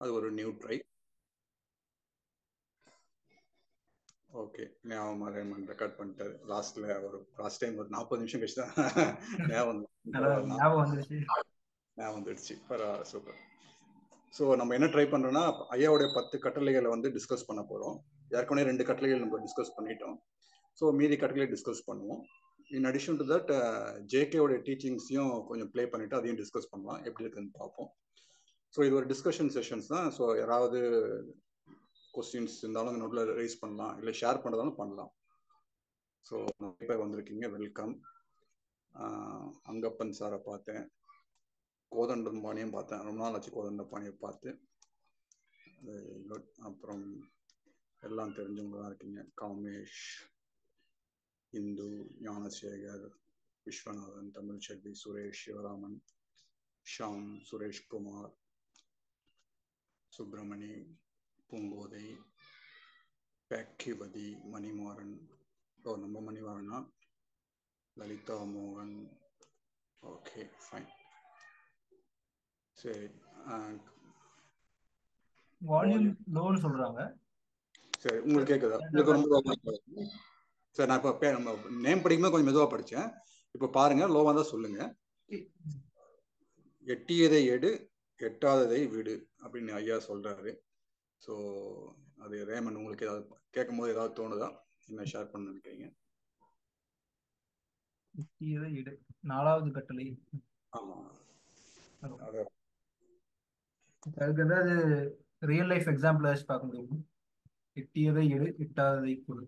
அது ஒரு new try okay ஞாபகம் ரெக்கார்ட் பண்ணிட்டாரு லாஸ்ட்ல ஒரு லாஸ்ட் டைம் ஒரு நாற்பது நிமிஷம் கழிச்சு தான் ஞாபகம் ஞாபகம் வந்துருச்சு ஞாபகம் வந்துடுச்சு பரவாயில்ல சூப்பர் ஸோ நம்ம என்ன ட்ரை பண்றோம்னா ஐயாவுடைய பத்து கட்டளைகளை வந்து டிஸ்கஸ் பண்ண போறோம் ஏற்கனவே ரெண்டு கட்டளைகள் நம்ம டிஸ்கஸ் பண்ணிட்டோம் ஸோ மீதி கட்டளை டிஸ்கஸ் பண்ணுவோம் இன் அடிஷன் டு தட் ஜேகேவோட டீச்சிங்ஸையும் கொஞ்சம் ப்ளே பண்ணிட்டு அதையும் டிஸ்கஸ் பண்ணலாம் எப்படி இருக்குன்னு பார்ப்போம் ஸோ இது ஒரு டிஸ்கஷன் செஷன்ஸ் தான் ஸோ யாராவது கொஸ்டின்ஸ் இருந்தாலும் நோட்டில் ரைஸ் பண்ணலாம் இல்லை ஷேர் பண்ணுறதாலும் பண்ணலாம் ஸோ நிறைய பேர் வந்திருக்கீங்க வெல்கம் அங்கப்பன் சாரை பார்த்தேன் கோதண்டம் பாணியும் பார்த்தேன் ரொம்ப நாள் ஆச்சு கோதண்ட பாணியை பார்த்து அப்புறம் எல்லாம் தெரிஞ்சவங்க தான் இருக்கீங்க காமேஷ் இந்து ஞானசேகர் விஸ்வநாதன் தமிழ் செல்வி சுரேஷ் சிவராமன் ஷாம் சுரேஷ் குமார் சுப்பிரமணி பூங்கோதை பேக்கிவதி மணிமாறன் ஓ நம்ம மணிமாறனா லலிதா மோகன் ஓகே ஃபைன் சரி வால்யூம் லோன்னு சொல்றாங்க சரி உங்களுக்கு கேட்குதா உங்களுக்கு ரொம்ப சரி நான் இப்போ நம்ம நேம் படிக்கும்போது கொஞ்சம் மெதுவாக படித்தேன் இப்போ பாருங்க லோவாக தான் சொல்லுங்க எட்டியதை எடு எட்டாததை விடு அப்படின்னு ஐயா சொல்றாரு ஸோ அது ரேமன் உங்களுக்கு ஏதாவது கேட்கும் போது ஏதாவது தோணுதா என்ன ஷேர் பண்ண நினைக்கிறீங்க எட்டியதை எடு நாலாவது கட்டளை ஆமா அதுக்கு ஏதாவது ரியல் லைஃப் எக்ஸாம்பிள் ஏதாச்சும் பார்க்க முடியுமா எட்டியதை எடு எட்டாததை கொடு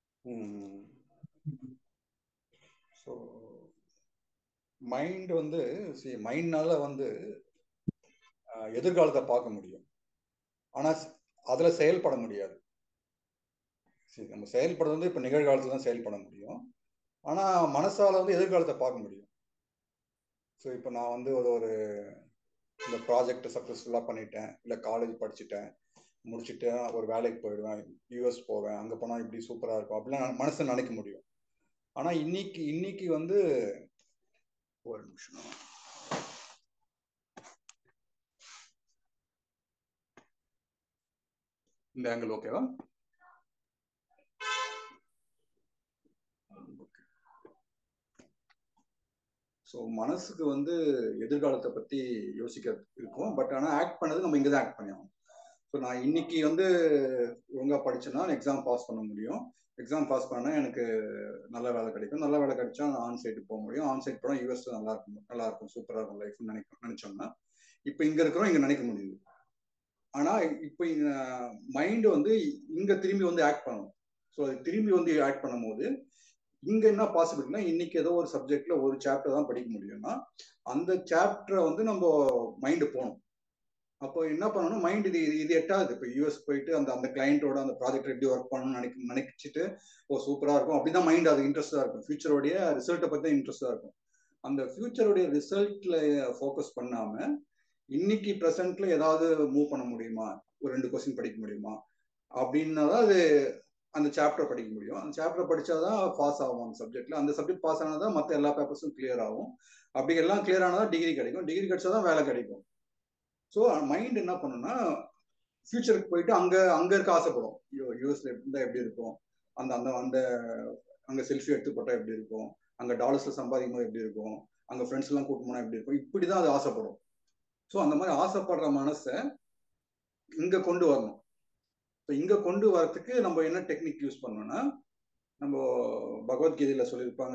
ஸோ மைண்ட் வந்து சி மைண்ட்னால வந்து எதிர்காலத்தை பார்க்க முடியும் ஆனால் அதில் செயல்பட முடியாது சரி நம்ம செயல்படுறது வந்து இப்போ நிகழ்காலத்தில் தான் செயல்பட முடியும் ஆனால் மனசால வந்து எதிர்காலத்தை பார்க்க முடியும் ஸோ இப்போ நான் வந்து ஒரு ஒரு இந்த ப்ராஜெக்ட் சக்ஸஸ்ஃபுல்லாக பண்ணிட்டேன் இல்லை காலேஜ் படிச்சுட்டேன் முடிச்சுட்டு ஒரு வேலைக்கு போயிடுவேன் யூஎஸ் போவேன் அங்கே போனால் இப்படி சூப்பராக இருக்கும் அப்படிலாம் மனசு நினைக்க முடியும் ஆனால் இன்னைக்கு இன்னைக்கு வந்து ஒரு நிமிஷம் இந்த ஆங்கிள் ஓகேவா ஸோ மனசுக்கு வந்து எதிர்காலத்தை பற்றி யோசிக்க இருக்கும் பட் ஆனால் ஆக்ட் பண்ணது நம்ம இங்கே தான் ஆக்ட் பண்ணியாகும் ஸோ நான் இன்னைக்கு வந்து ஒழுங்காக படிச்சேன்னா எக்ஸாம் பாஸ் பண்ண முடியும் எக்ஸாம் பாஸ் பண்ணால் எனக்கு நல்ல வேலை கிடைக்கும் நல்ல வேலை கிடைச்சா நான் ஆன் சைட்டு போக முடியும் ஆன் சைட் போனால் யூஎஸ் நல்லா இருக்கும் நல்லா இருக்கும் சூப்பராக இருக்கும் லைஃப்னு நினைக்க நினைச்சோம்னா இப்போ இங்கே இருக்கிறோம் இங்கே நினைக்க முடியுது ஆனால் இப்போ மைண்டு வந்து இங்கே திரும்பி வந்து ஆக்ட் பண்ணணும் ஸோ அது திரும்பி வந்து ஆக்ட் பண்ணும்போது இங்க என்ன பாசிபிலிட்டினா இன்னைக்கு ஏதோ ஒரு சப்ஜெக்ட்ல ஒரு சாப்டர் தான் படிக்க முடியும்னா அந்த சாப்டரை வந்து நம்ம மைண்டு போகணும் அப்போ என்ன பண்ணணும் மைண்ட் இது இது எட்டாவது இப்போ யூஎஸ் போயிட்டு அந்த அந்த கிளைண்ட்டோட அந்த ப்ராஜெக்ட் எப்படி ஒர்க் பண்ணணும்னு நினைக்க நினைச்சிட்டு ஓ சூப்பராக இருக்கும் அப்படிதான் மைண்ட் அது இன்ட்ரெஸ்டாக இருக்கும் ஃபியூச்சரோடைய ரிசல்ட்டை பற்றி தான் இன்ட்ரெஸ்டாக இருக்கும் அந்த ஃபியூச்சருடைய ரிசல்ட்ல ஃபோக்கஸ் பண்ணாம இன்னைக்கு ப்ரெசென்ட்ல ஏதாவது மூவ் பண்ண முடியுமா ஒரு ரெண்டு கொஸ்டின் படிக்க முடியுமா அப்படின்னா தான் அது அந்த சாப்டர் படிக்க முடியும் அந்த சாப்டர் படிச்சாதான் பாஸ் ஆகும் அந்த சப்ஜெக்ட்ல அந்த சப்ஜெக்ட் பாஸ் ஆனாதான் மற்ற எல்லா பேப்பர்ஸும் கிளியர் ஆகும் அப்படி எல்லாம் கிளியர் ஆனாதான் டிகிரி கிடைக்கும் டிகிரி கிடைச்சாதான் வேலை கிடைக்கும் ஸோ மைண்ட் என்ன பண்ணுன்னா ஃபியூச்சருக்கு போயிட்டு அங்க அங்க இருக்க ஆசைப்படும் ஐயோ யூஎஸ்ல இருந்தா எப்படி இருக்கும் அந்த அந்த அந்த அங்க செல்ஃபி எடுத்து போட்டா எப்படி இருக்கும் அங்க டாலர்ஸ்ல சம்பாதிக்கும் போது எப்படி இருக்கும் அங்க ஃப்ரெண்ட்ஸ் எல்லாம் கூட்டு போனா எப்படி இருக்கும் இப்படிதான் அது ஆசைப்படும் ஸோ அந்த மாதிரி ஆசைப்படுற மனசை இங்க கொண்டு வரணும் ஸோ இங்க கொண்டு வரத்துக்கு நம்ம என்ன டெக்னிக் யூஸ் பண்ணோம்னா நம்ம பகவத்கீதையில சொல்லியிருப்பாங்க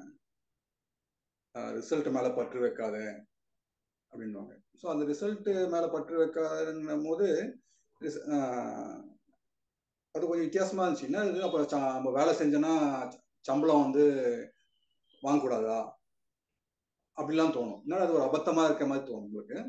ரிசல்ட் மேல பற்று வைக்காத அப்படின்வாங்க ஸோ அந்த ரிசல்ட் மேல பற்று வைக்காதுன்னும் போது அது கொஞ்சம் வித்தியாசமா இருந்துச்சு என்ன இது அப்போ நம்ம வேலை செஞ்சோன்னா சம்பளம் வந்து வாங்கக்கூடாதா அப்படிலாம் தோணும் என்ன அது ஒரு அபத்தமா இருக்க மாதிரி தோணும் உங்களுக்கு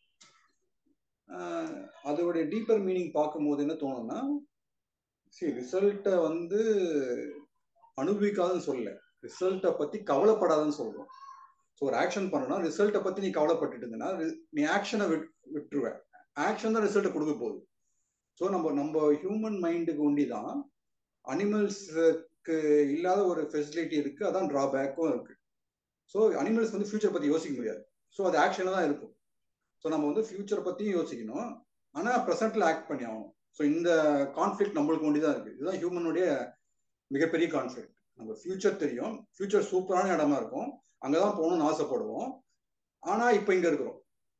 அதோடைய டீப்பர் மீனிங் பார்க்கும்போது என்ன தோணும்னா சரி ரிசல்ட்டை வந்து அனுபவிக்காதுன்னு சொல்லல ரிசல்ட்டை பத்தி கவலைப்படாதுன்னு சொல்றோம் ஸோ ஒரு ஆக்ஷன் பண்ணனா ரிசல்ட்டை பத்தி நீ கவலைப்பட்டுட்டு இருந்தனா நீ ஆக்ஷனை விட் விட்டுருவ ஆக்ஷன் தான் ரிசல்ட்டை கொடுக்க போகுது ஸோ நம்ம நம்ம ஹியூமன் மைண்டுக்கு ஒண்டி தான் அனிமல்ஸுக்கு இல்லாத ஒரு ஃபெசிலிட்டி இருக்கு அதான் டிராபேக்கும் இருக்கு ஸோ அனிமல்ஸ் வந்து ஃபியூச்சர் பத்தி யோசிக்க முடியாது ஸோ அது ஆக்ஷனில் தான் இருக்கும் ஸோ நம்ம வந்து ஃபியூச்சர் பற்றியும் யோசிக்கணும் ஆனா ப்ரெசென்ட்ல ஆக்ட் பண்ணி ஆகணும் ஸோ இந்த கான்ஃபிளிக் நம்மளுக்கு ஒண்டி தான் இருக்கு இதுதான் ஹியூமனுடைய மிகப்பெரிய கான்ஃபிளிக் நம்ம ஃபியூச்சர் தெரியும் ஃபியூச்சர் சூப்பரான இடமா இருக்கும் அங்கதான் போகணும்னு ஆசைப்படுவோம் ஆனா இப்ப இங்க இருக்கிறோம்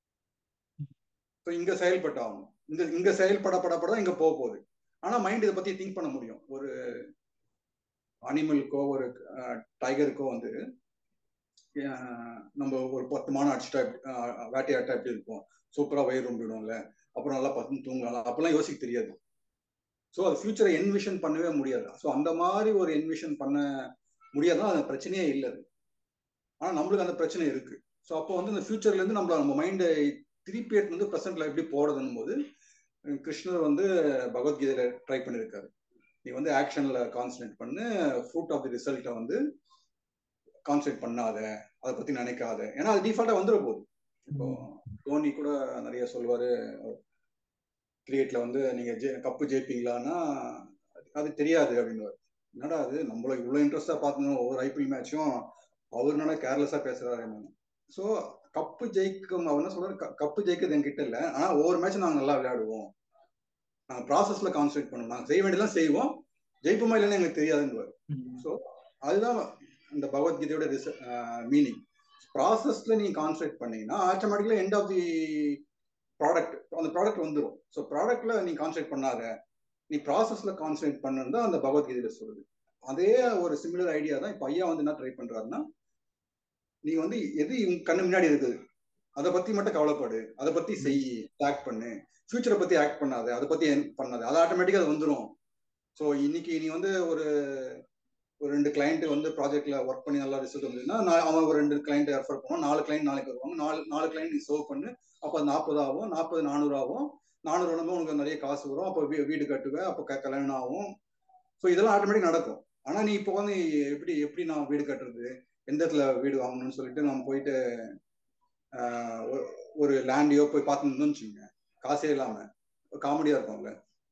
ஸோ இங்க செயல்பட்டு ஆகணும் இங்க இங்க செயல்பட படப்பட தான் இங்க போக போகுது ஆனா மைண்ட் இதை பத்தி திங்க் பண்ண முடியும் ஒரு அனிமலுக்கோ ஒரு டைகருக்கோ வந்து அஹ், நம்ம ஒரு பத்து மானம் அடிச்சுட்டா எப்படி- அஹ், வேட்டையாட்டா எப்படி இருக்கும் சூப்பரா வயிறு ரொம்பிடும்ல அப்புறம் நல்லா பத்து தூங்கலாம் அப்பெல்லாம் யோசிக்க தெரியாது ஸோ அது ஃபியூச்சரை என்விஷன் பண்ணவே முடியாது ஸோ அந்த மாதிரி ஒரு என்விஷன் பண்ண முடியாதுன்னா அது பிரச்சனையே இல்லை அது ஆனா நம்மளுக்கு அந்த பிரச்சனை இருக்கு ஸோ அப்போ வந்து இந்த ஃபியூச்சர்ல இருந்து நம்ம நம்ம மைண்டை திருப்பி எடுத்து வந்து ப்ரெசென்ட்ல எப்படி போறதுன்னு போது அஹ் கிருஷ்ணர் வந்து பகவத்கீதையில ட்ரை பண்ணியிருக்காரு நீ வந்து ஆக்ஷன்ல கான்சன்ட்ரேட் பண்ணு ஃப்ரூட் ஆஃப் தி ரிசல்ட்டை வந்து கான்சன்ட்ரேட் பண்ணாத அதை பத்தி நினைக்காத ஏன்னா அது டிஃபால்ட்டா வந்துட போகுது இப்போ தோனி கூட நிறைய சொல்லுவாரு கிரிக்கெட்ல வந்து நீங்க ஜெ- கப்பு ஜெயிப்பீங்களான்னா அது- அது தெரியாது அப்படின்னு என்னடா அது நம்மள இவ்வளவு இன்ட்ரெஸ்டா பார்த்துக்கணும் ஒவ்வொரு ஐபிஎல் மேட்சும் அவர் என்னடா கேர்லெஸ்ஸா பேசுறாரு என்னன்னு ஸோ கப்பு ஜெயிக்கும் அவர் என்ன சொல்றாரு க- கப்பு ஜெயிக்கிறது என்கிட்ட இல்லை ஆனா ஒவ்வொரு மேட்ச் நாங்க நல்லா விளையாடுவோம் நாங்க ப்ராசஸ்ல கான்சன்ட்ரேட் பண்ணுவோம் நாங்க செய்ய வேண்டியதெல்லாம் செய்வோம் ஜெயிப்போமா இல்லைன்னு எங்களுக்கு தெரியாதுன்னு ஸோ அதுதான் இந்த பகவத்கீதையோட மீனிங் ப்ராசஸ்ல நீங்க கான்சன்ட்ரேட் பண்ணீங்கன்னா ஆட்டோமேட்டிக்கலா எண்ட் ஆஃப் தி ப்ராடக்ட் அந்த ப்ராடக்ட் வந்துடும் ஸோ ப்ராடக்ட்ல நீ கான்சன்ட்ரேட் பண்ணாத நீ ப்ராசஸ்ல கான்சன்ட்ரேட் பண்ணு தான் அந்த பகவத்கீதையில சொல்லுது அதே ஒரு சிமிலர் ஐடியா தான் இப்போ ஐயா வந்து என்ன ட்ரை பண்றாருன்னா நீ வந்து எது உன் கண்ணு முன்னாடி இருக்குது அதை பத்தி மட்டும் கவலைப்படு அதை பத்தி செய் ஆக்ட் பண்ணு ஃபியூச்சரை பத்தி ஆக்ட் பண்ணாத அதை பத்தி ஏன் பண்ணாத அது ஆட்டோமேட்டிக்கா அது வந்துடும் ஸோ இன்னைக்கு நீ வந்து ஒரு ஒரு ரெண்டு கிளைண்ட் வந்து ப்ராஜெக்ட்ல ஒர்க் பண்ணி நல்லா ரிசல்ட் வந்ததுன்னா நான் அவன் ஒரு ரெண்டு கிளைண்ட் ரெஃபர் பண்ணுவான் நாலு கிளைண்ட் நாளைக்கு வருவாங்க நாலு நாலு கிளைண்ட் நீ சர்வ் பண்ணு அப்போ அது நாற்பது ஆகும் நாற்பது நானூறு ஆகும் நானூறு வரும்போது உனக்கு நிறைய காசு வரும் அப்போ வீ- வீடு கட்டுவேன் அப்போ க- கல்யாணம் ஆகும் ஸோ இதெல்லாம் ஆட்டோமேட்டிக் நடக்கும் ஆனா நீ இப்போ வந்து எப்படி எப்படி நான் வீடு கட்டுறது எந்த இடத்துல வீடு வாங்கணும்னு சொல்லிட்டு நம்ம போயிட்டு ஆஹ், ஒரு- ஒரு லேண்டையோ போய் பார்த்துருந்தோம்னு வச்சுக்கோங்க காசே இல்லாம காமெடியா இருக்கும்ல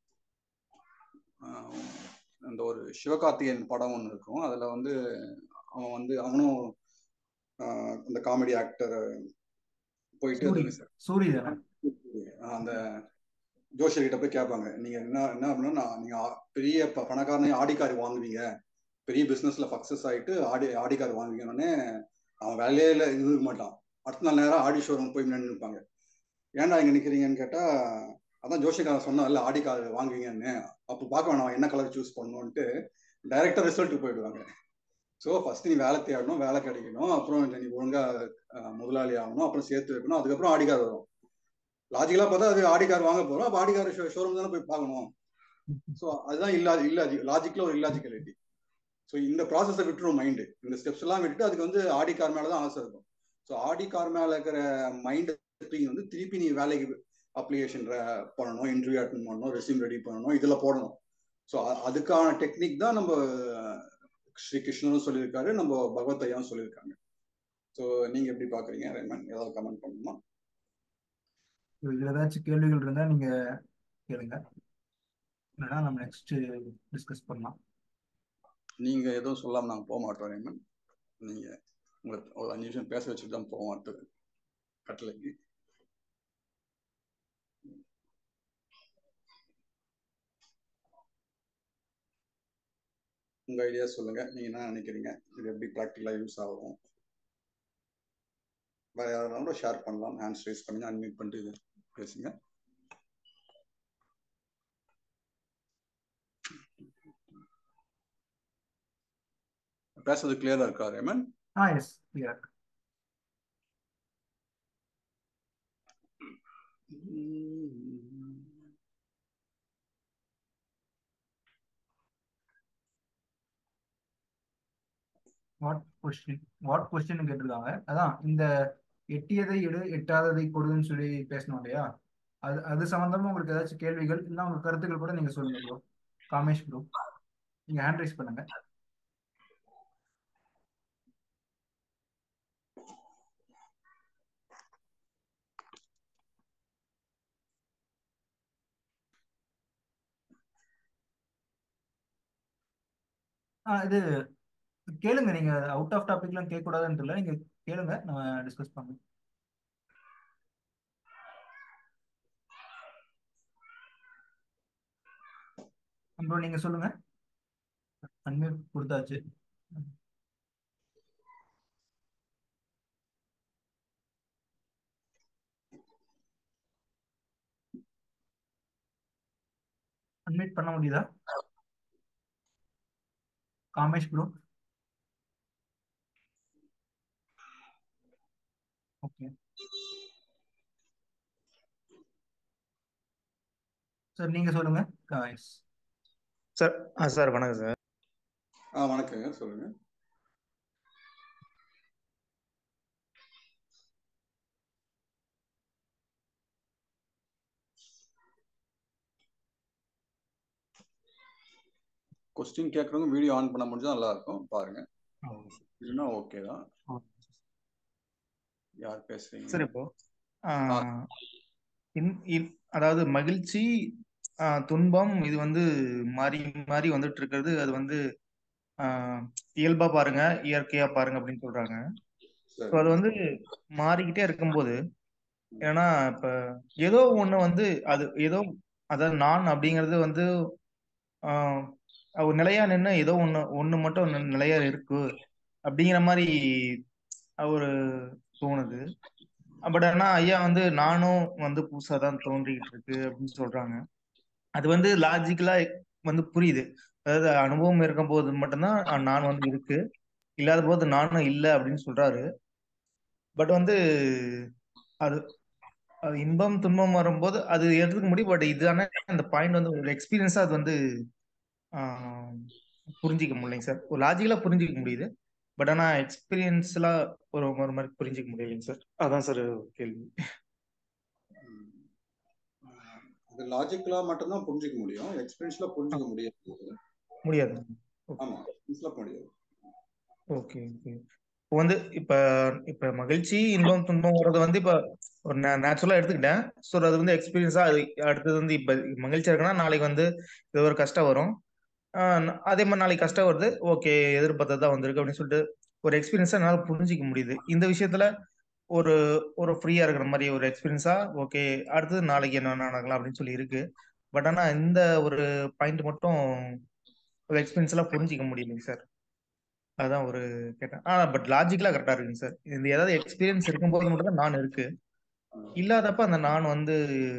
ஆஹ், அந்த ஒரு சிவகார்த்திகேயன் படம் ஒன்று இருக்கும் அதுல வந்து அவன் வந்து அவனும் ஆஹ், அந்த காமெடி ஆக்டர் போயிட்டு சூரி அது சூரி தானே அந்த ஜோஷியர்கிட்ட போய் கேட்பாங்க நீங்க என்ன என்ன அப்படின்னா நான் நீங்க ஆ- பெரிய ப- பணக்காரனே ஆடி கார் வாங்குவீங்க பெரிய பிசினஸ்ல சக்சஸ் ஆயிட்டு ஆடி ஆடி கார் வாங்குவீங்கன்னு அவன் வேலையே இல்லை இது இருக்க மாட்டான் அடுத்த நாள் நேரம் ஆடி ஷோரூம் போய் நின்று நிற்பாங்க ஏன்டா இங்க நிக்கிறீங்கன்னு கேட்டா அதான் ஜோஷிகாரன் சொன்னார்ல ஆடி கார் வாங்குவீங்கன்னு அப்போ பார்க்க வேணாம் என்ன கலர் சூஸ் பண்ணணும்ட்டு டைரக்டா ரிசல்ட் போயிடுவாங்க ஸோ ஃபர்ஸ்ட் நீ வேலை தேடணும் வேலை கிடைக்கணும் அப்புறம் நீ ஒழுங்கா அஹ், முதலாளி ஆகணும் அப்புறம் சேர்த்து வைக்கணும் அதுக்கப்புறம் ஆடி கார் வரும் லாஜிக்கலா பார்த்தா அது ஆடி கார் வாங்க போறோம் அப்போ ஆடி கார் ஷோரூம் தானே போய் பார்க்கணும் ஸோ அதுதான் இல்லா இல்லாஜி லாஜிக்கல ஒரு இல்லாஜிக்கலிட்டி ஸோ இந்த ப்ராசஸை விட்டுரும் மைண்டு இந்த ஸ்டெப்ஸ் எல்லாம் விட்டுட்டு அதுக்கு வந்து ஆடி கார் மேல தான் ஆசை இருக்கும் ஸோ ஆடி கார் மேல இருக்கிற மைண்ட் வந்து திருப்பி நீ வேலைக்கு அப்ளிகேஷன் பண்ணணும் இன்டர்வியூ அட்டன் பண்ணணும் ரெசியூம் ரெடி பண்ணணும் இதுல போடணும் ஸோ அதுக்கான டெக்னிக் தான் நம்ம ஸ்ரீ கிருஷ்ணரும் சொல்லியிருக்காரு நம்ம பகவத் ஐயாவும் சொல்லியிருக்காங்க ஸோ நீங்க எப்படி பாக்குறீங்க ரேமன் ஏதாவது கமெண்ட் பண்ணணுமா இதுல ஏதாச்சும் கேள்விகள் இருந்தா நீங்க கேளுங்க இல்லைன்னா நம்ம நெக்ஸ்ட் டிஸ்கஸ் பண்ணலாம் நீங்க எதுவும் சொல்லாம நாங்க போக மாட்டோம் ரேமன் நீங்க உங்களை ஒரு அஞ்சு நிமிஷம் பேச வச்சுட்டு தான் போவோம் அடுத்தது கட்டளைக்கு உங்க ஐடியா சொல்லுங்க நீங்க என்ன நினைக்கிறீங்க இது எப்படி ப்ராக்டிக்கலா யூஸ் ஆகும் வேற யாராலும் ஷேர் பண்ணலாம் ஹேண்ட்ஸ் ரைஸ் பண்ணி அன்மியூட் பண்ணிட்டு இது பேசுங்க பேசுறது கிளியரா இருக்கா ரேமன் ஆ yes clear what question what question கேட்டிருக்காங்க அதான் இந்த எட்டியதை எடு எட்டாததை கொடுன்னு சொல்லி பேசணும் இல்லையா அது அது சம்பந்தமா உங்களுக்கு ஏதாச்சும் கேள்விகள் இல்லை உங்க கருத்துக்கள் கூட நீங்க சொல்லுங்க ப்ரோ காமேஷ் ப்ரோ நீங்க ஹேண்ட் ரைஸ் பண்ணுங்க ஆ இது கேளுங்க நீங்க அவுட் ஆஃப் டாபிக்லாம் கேட்க கூடாதுன்னு இல்லை நீங்க கேளுங்க நம்ம டிஸ்கஸ் பண்ணுவோம் அப்புறம் நீங்க சொல்லுங்க அன்மியூட் கொடுத்தாச்சு அன்மியூட் பண்ண முடியுதா காமேஷ் ப்ரோ ஓகே சார் நீங்க சொல்லுங்க காய்ஸ் சார் ஆ சார் வணக்கம் சார் ஆ வணக்கங்க சொல்லுங்க கொஸ்டின் கேட்குறவங்க வீடியோ ஆன் பண்ண முடிஞ்சா நல்லா இருக்கும் பாருங்க இல்லைன்னா ஓகே தான் யார் பேசுறீங்க சார் இப்போ ஆ, இன்- இன்- அதாவது மகிழ்ச்சி ஆ, துன்பம் இது வந்து மாறி மாறி வந்துட்டு இருக்கிறது அது வந்து ஆ, இயல்பா பாருங்க இயற்கையா பாருங்க அப்படின்னு சொல்றாங்க சரி ஸோ அது வந்து மாறிக்கிட்டே இருக்கும்போது ஏன்னா இப்ப ஏதோ ஒண்ணு வந்து அது ஏதோ அதாவது நான் அப்படிங்கிறது வந்து ஆஹ் ஒரு நிலையா நின்று ஏதோ ஒண்ணு ஒண்ணு மட்டும் நி- நிலையா இருக்கு அப்படிங்கிற மாதிரி ஒரு தோணுது பட் ஆனா ஐயா வந்து நானும் வந்து புதுசா தான் தோன்றிக்கிட்டு இருக்கு அப்படின்னு சொல்றாங்க அது வந்து லாஜிக்கலா வந்து புரியுது அதாவது அனுபவம் இருக்கும் போது மட்டும்தான் நான் வந்து இருக்கு இல்லாத போது நானும் இல்லை அப்படின்னு சொல்றாரு பட் வந்து அது அது இன்பம் துன்பம் வரும்போது அது எடுத்துக்க முடியும் பட் இதுதானே அந்த பாயிண்ட் வந்து ஒரு எக்ஸ்பீரியன்ஸா அது வந்து ஆஹ், புரிஞ்சிக்க முடியலைங்க சார் ஒரு லாஜிக்கலா புரிஞ்சிக்க முடியுது பட் ஆனா எக்ஸ்பீரியன்ஸ்லாம் ஒரு ஒரு மாதிரி புரிஞ்சிக்க முடியலைங்க சார் அதான் சார் கேள்வி ம். அது லாஜிக்கலா மட்டும்தான் புரிஞ்சுக்க முடியும் எக்ஸ்பீரியன்ஸ்ல புரிஞ்சுக்க முடியாது முடியாது ஆமா எக்ஸ்பீரியன்ஸ்ல முடியாது ஓகே ஓகே இப்போ வந்து இப்ப இப்ப மகிழ்ச்சி இன்பம் துன்பம் வர்றது வந்து இப்ப ஒரு நேச்சுரலா எடுத்துக்கிட்டேன் ஸோ அது வந்து எக்ஸ்பீரியன்ஸா அது அடுத்தது வந்து இப்ப மகிழ்ச்சியா இருக்குன்னா நாளைக்கு வந்து இது ஒரு கஷ்டம் வரும் ஆஹ் ந- அதே மாதிரி நாளைக்கு கஷ்டம் வருது ஓகே எதிர்பார்த்தது தான் வந்திருக்கு அப்படின்னு சொல்லிட்டு ஒரு எக்ஸ்பீரியன்ஸா என்னால புரிஞ்சிக்க முடியுது இந்த விஷயத்துல ஒரு ஒரு ஃப்ரீயா இருக்கிற மாதிரி ஒரு எக்ஸ்பீரியன்ஸா ஓகே அடுத்தது நாளைக்கு என்ன வேணா நடக்கலாம் அப்படின்னு சொல்லி இருக்கு பட் ஆனா இந்த ஒரு பாயிண்ட் மட்டும் ஒரு எக்ஸ்பீரியன்ஸ் எல்லாம் புரிஞ்சிக்க முடியலைங்க சார் அதான் ஒரு கேட்டேன் ஆ பட் லாஜிக்கலா கரெக்டா இருக்குங்க சார் இந்த ஏதாவது எக்ஸ்பீரியன்ஸ் இருக்கும்போது மட்டும் தான் நான் இருக்கு இல்லாதப்ப அந்த நான் வந்து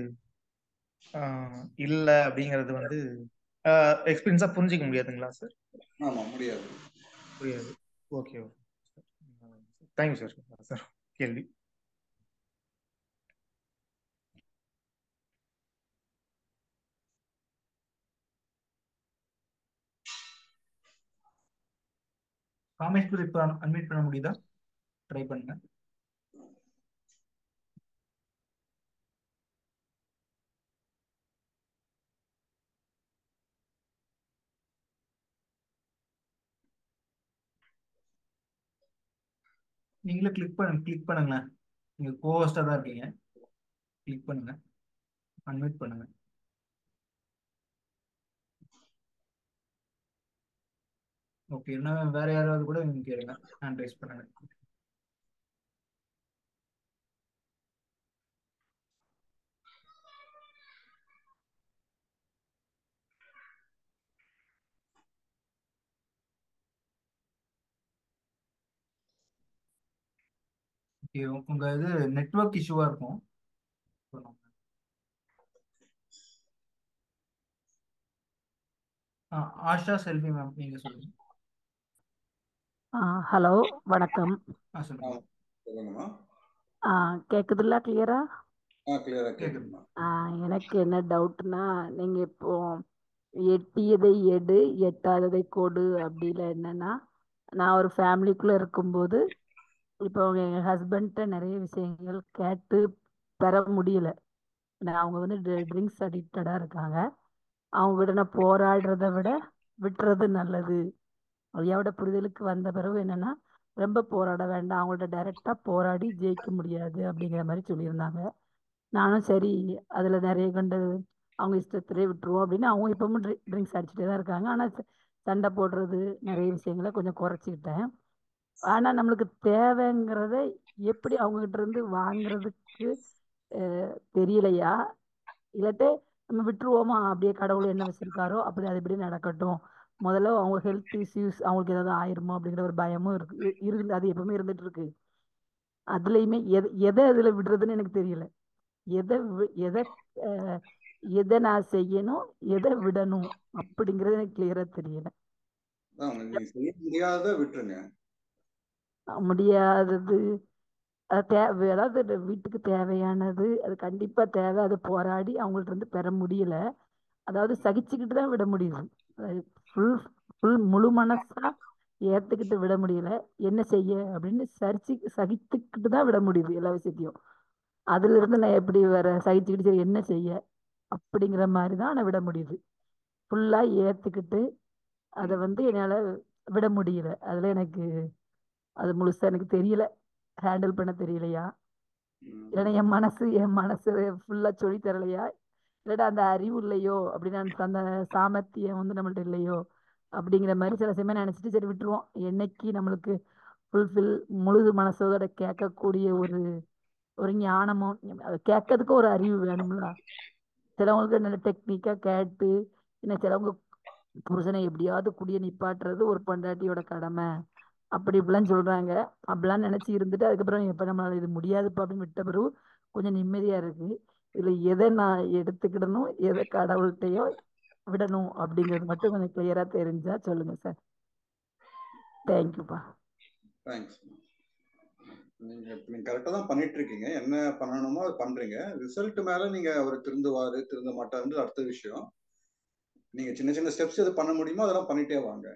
ஆஹ் இல்ல அப்படிங்கிறது வந்து எக்ஸ்பீரியன்ஸா புரிஞ்சிக்க முடியாதுங்களா சார் ஆமா முடியாது புரியாது okay okay thank you sir sir கேள்வி காமேஷ் ப்ரோ இப்போ அன்மியூட் பண்ண முடியுதா ட்ரை பண்ணுங்க நீங்களே கிளிக் பண்ணுங்க கிளிக் பண்ணுங்களேன் நீங்க கோஹோஸ்டா தான் இருக்கீங்க கிளிக் பண்ணுங்க அன்மியூட் பண்ணுங்க ஓகே என்ன வேற யாராவது கூட நீங்க கேளுங்க ஹேண்ட் ரைஸ் பண்ணுங்க ஓகே உங்க இது நெட்வொர்க் இஷ்யூவா இருக்கும் ஆ, ஆஷா செல்வி மேம் நீங்க சொல்லுங்க ஆ ஹலோ வணக்கம் ஆ சொல்லுங்க சொல்லுங்கம்மா ஆ கேக்குதுல்ல கிளியரா ஆ கிளியரா கேக்குது கேக்குதும்மா ஆ எனக்கு என்ன டவுட்னா நீங்க இப்போ எட்டியதை எடு எட்டாததை கொடு அப்படில என்னன்னா நான் ஒரு ஃபேமிலிக்குள்ள இருக்கும்போது இப்போ எங்க ஹஸ்பண்ட்ட நிறைய விஷயங்கள் கேட்டு பெற முடியல நான் அவங்க வந்து ட்ரிங்க்ஸ் அடிக்டடா இருக்காங்க அவங்க கிட்ட நான் போராடுறத விட விட்டுறது நல்லது ஐயாவோட புரிதலுக்கு வந்த பிறகு என்னன்னா ரொம்ப போராட வேண்டாம் அவங்கள்ட்ட டைரக்டா போராடி ஜெயிக்க முடியாது அப்படிங்கிற மாதிரி சொல்லியிருந்தாங்க நானும் சரி அதுல நிறைய கண்டு அவங்க இஷ்டத்திலே விட்டுருவோம் அப்படின்னு அவங்க இப்பவும் ட்ரிங்க்ஸ் அடிச்சுட்டே தான் இருக்காங்க ஆனா ச- சண்டை போடுறது நிறைய விஷயங்களை கொஞ்சம் குறைச்சிக்கிட்டேன் ஆனா நம்மளுக்கு தேவைங்கிறத எப்படி அவங்க கிட்ட இருந்து வாங்குறதுக்கு அஹ், தெரியலையா இல்லாட்டி நம்ம விட்டுருவோமா அப்படியே கடவுள் என்ன வச்சிருக்காரோ அப்படி அது இப்படி நடக்கட்டும் முதல்ல அவங்க ஹெல்த் இஷ்யூஸ் அவங்களுக்கு ஏதாவது ஆயிருமோ அப்படிங்கிற ஒரு பயமும் இருக்கு இ- இருந்து அது எப்பவுமே இருந்துட்டு இருக்கு அதுலயுமே எதை எதை அதுல விடுறதுன்னு எனக்கு தெரியல எதை வி- எதை அஹ், எதை நான் செய்யணும் எதை விடணும் அப்படிங்கிறது எனக்கு கிளியரா தெரியல அதான் நீங்க செய்ய முடியாததை விட்டுருங்க முடியாதது அது தேவை அதாவது இது வீட்டுக்கு தேவையானது அது கண்டிப்பா தேவை அது போராடி அவங்கள்ட்ட இருந்து பெற முடியல அதாவது சகிச்சுக்கிட்டு தான் விட முடியுது ஃபுல் ஃபுல் முழு மனசா ஏத்துக்கிட்டு விட முடியல என்ன செய்ய அப்படின்னு சரிச்சு சகித்துக்கிட்டு தான் விட முடியுது எல்லா விஷயத்தையும் அதுல இருந்து நான் எப்படி வர சகிச்சுக்கிட்டு சரி என்ன செய்ய அப்படிங்கிற மாதிரி தான் நான் விட முடியுது ஃபுல்லா ஏத்துக்கிட்டு அதை வந்து என்னால விட முடியல அதுல எனக்கு அது முழுசா எனக்கு தெரியல ஹேண்டில் பண்ண தெரியலையா ம். இல்லைன்னா என் மனசு என் மனசு ஃபுல்லா சொல்லி தரலையா இல்லாட்டா அந்த அறிவு இல்லையோ அப்படின்னு அந்த அந்த சாமர்த்தியம் வந்து நம்மள்ட்ட இல்லையோ அப்படிங்கிற மாதிரி சில சமயம் நினைச்சிட்டு சரி விட்டுருவோம் என்னைக்கு நம்மளுக்கு ஃபுல்ஃபில் முழு மனசோட கேட்கக்கூடிய ஒரு ஒரு ஞானமும் அதை கேட்கறதுக்கு ஒரு அறிவு வேணும்ல சிலவங்களுக்கு நல்ல டெக்னிக்கா கேட்டு என்ன சிலவங்க புருஷனை எப்படியாவது குடிய நிப்பாட்டுறது ஒரு பொண்டாட்டியோட கடமை அப்படி இப்படிலாம் சொல்றாங்க அப்படிலாம் நினைச்சு இருந்துட்டு அதுக்கப்புறம் எப்ப நம்மளால இது முடியாதுப்பா அப்படின்னு விட்ட பிறகு கொஞ்சம் நிம்மதியா இருக்கு இதுல எதை நான் எடுத்துக்கிடணும் எதை கடவுள்கிட்டயோ விடணும் அப்படிங்கிறது மட்டும் கொஞ்சம் கிளியரா தெரிஞ்சா சொல்லுங்க சார் தேங்க்யூப்பா தேங்க்ஸ் நீங்க நீங்க கரெக்டா தான் பண்ணிட்டு இருக்கீங்க என்ன பண்ணணுமோ அது பண்றீங்க ரிசல்ட் மேல நீங்க அவர் திருந்துவாரு திருந்த மாட்டாருன்றது அடுத்த விஷயம் நீங்க சின்ன சின்ன ஸ்டெப்ஸ் எது பண்ண முடியுமோ அதெல்லாம் பண்ணிட்டே வாங்க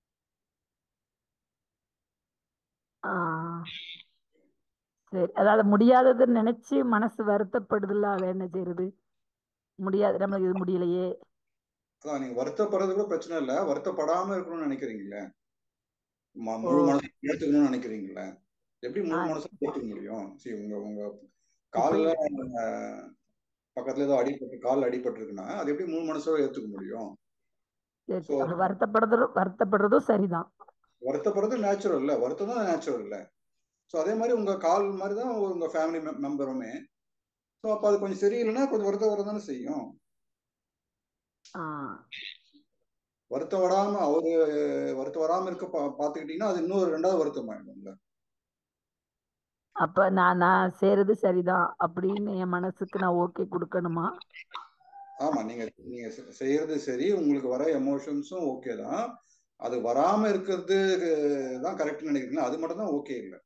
ஆஹ் சரி அதாவது முடியாததுன்னு நினைச்சு மனசு வருத்தப்படுதுல்ல அதை என்ன செய்யறது முடியாது நம்மளுக்கு இது முடியலையே அதான் நீங்க வருத்தப்படுறது கூட பிரச்சனை இல்ல வருத்தப்படாம இருக்கணும்னு நினைக்கிறீங்களே ம- ஓ முழு மனசு ஏத்துக்கணும்னு நினைக்கிறீங்களே எப்படி முழு ஆஹ் மனசு ஏத்துக்க முடியும் சரி உங்க உங்க இப்ப கால்ல அஹ், பக்கத்துல ஏதோ அடிபட்டு கால் அடிபட்டிருக்குன்னா அது எப்படி முழு மனசோட ஏத்துக்க முடியும் சரி ஸோ சரி அப்ப வருத்தப்படுறதும் வருத்தப்படுறதும் சரிதான் வருத்தப்படுறது நேச்சுரல் இல்ல வருத்தம் தான் நேச்சுரல் இல்ல ஸோ அதே மாதிரி உங்க கால் மாதிரி தான் உங்க ஃபேமிலி மெம்பருமே ஸோ அப்போ அது கொஞ்சம் சரியில்லைன்னா கொஞ்சம் வருத்தம் வர தானே செய்யும் ஆஹ் வருத்தம் வராம அவரு வருத்தம் வராம இருக்க பா பாத்துக்கிட்டீங்கன்னா அது இன்னொரு ரெண்டாவது வருத்தம் ஆயிடும்ல அப்ப நான் நான் செய்யறது சரிதான் அப்படின்னு என் மனசுக்கு நான் ஓகே கொடுக்கணுமா ஆமா நீங்க நீங்க செ- செய்யறது சரி உங்களுக்கு வர எமோஷன்ஸும் ஓகே தான் அது வராம இருக்கிறது தான் கரெக்ட்னு நினைக்கிறீங்களா அது மட்டும் தான் ஓகே இல்லை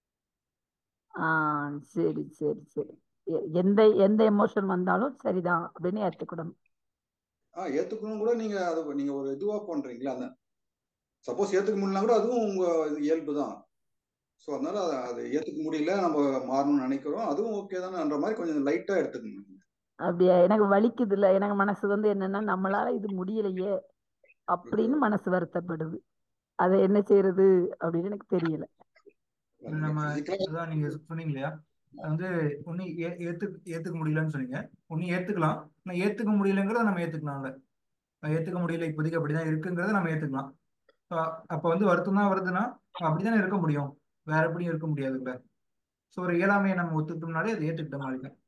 ஆஹ் சரி சரி சரி எ- எந்த எந்த எமோஷன் வந்தாலும் சரிதான் அப்படின்னு ஏத்துக்கிடணும் ஆ ஏத்துக்கணும் கூட நீங்க அது நீங்க ஒரு இதுவா பண்றீங்களா அந்த சப்போஸ் ஏத்துக்க முடியலனா கூட அதுவும் உங்க இயல்பு தான் ஸோ அதனால அத- அதை ஏத்துக்க முடியல நம்ம மாறணும்னு நினைக்கிறோம் அதுவும் ஓகே தானேன்ற மாதிரி கொஞ்சம் லைட்டா எடுத்துக்கணும் அப்படியா எனக்கு வலிக்குது இல்ல எனக்கு மனசு வந்து என்னன்னா நம்மளால இது முடியலையே அப்படின்னு மனசு வருத்தப்படுது அதை என்ன செய்யறது அப்படின்னு எனக்கு தெரியல இது நம்ம அதான் நீங்க சொன்னீங்க இல்லையா அது வந்து ஒண்ணு ஏ- ஏத்து ஏத்துக்க முடியலன்னு சொன்னீங்க ஒண்ணு ஏத்துக்கலாம் ஆனா ஏத்துக்க முடியலங்கிறத நம்ம ஏத்துக்கலாம்ல அஹ் ஏத்துக்க முடியல இப்போதைக்கு அப்படிதான் இருக்குங்கிறத நம்ம ஏத்துக்கலாம் அப்ப அப்ப வந்து வருத்தம் தான் வருதுன்னா அப்ப அப்படிதானே இருக்க முடியும் வேற எப்படியும் இருக்க முடியாதுல்ல ஸோ ஒரு இயலாமையை நம்ம ஒத்துக்கிட்டோம்னாலே அதை ஏத்துக்கிட்ட மாதிரி தான்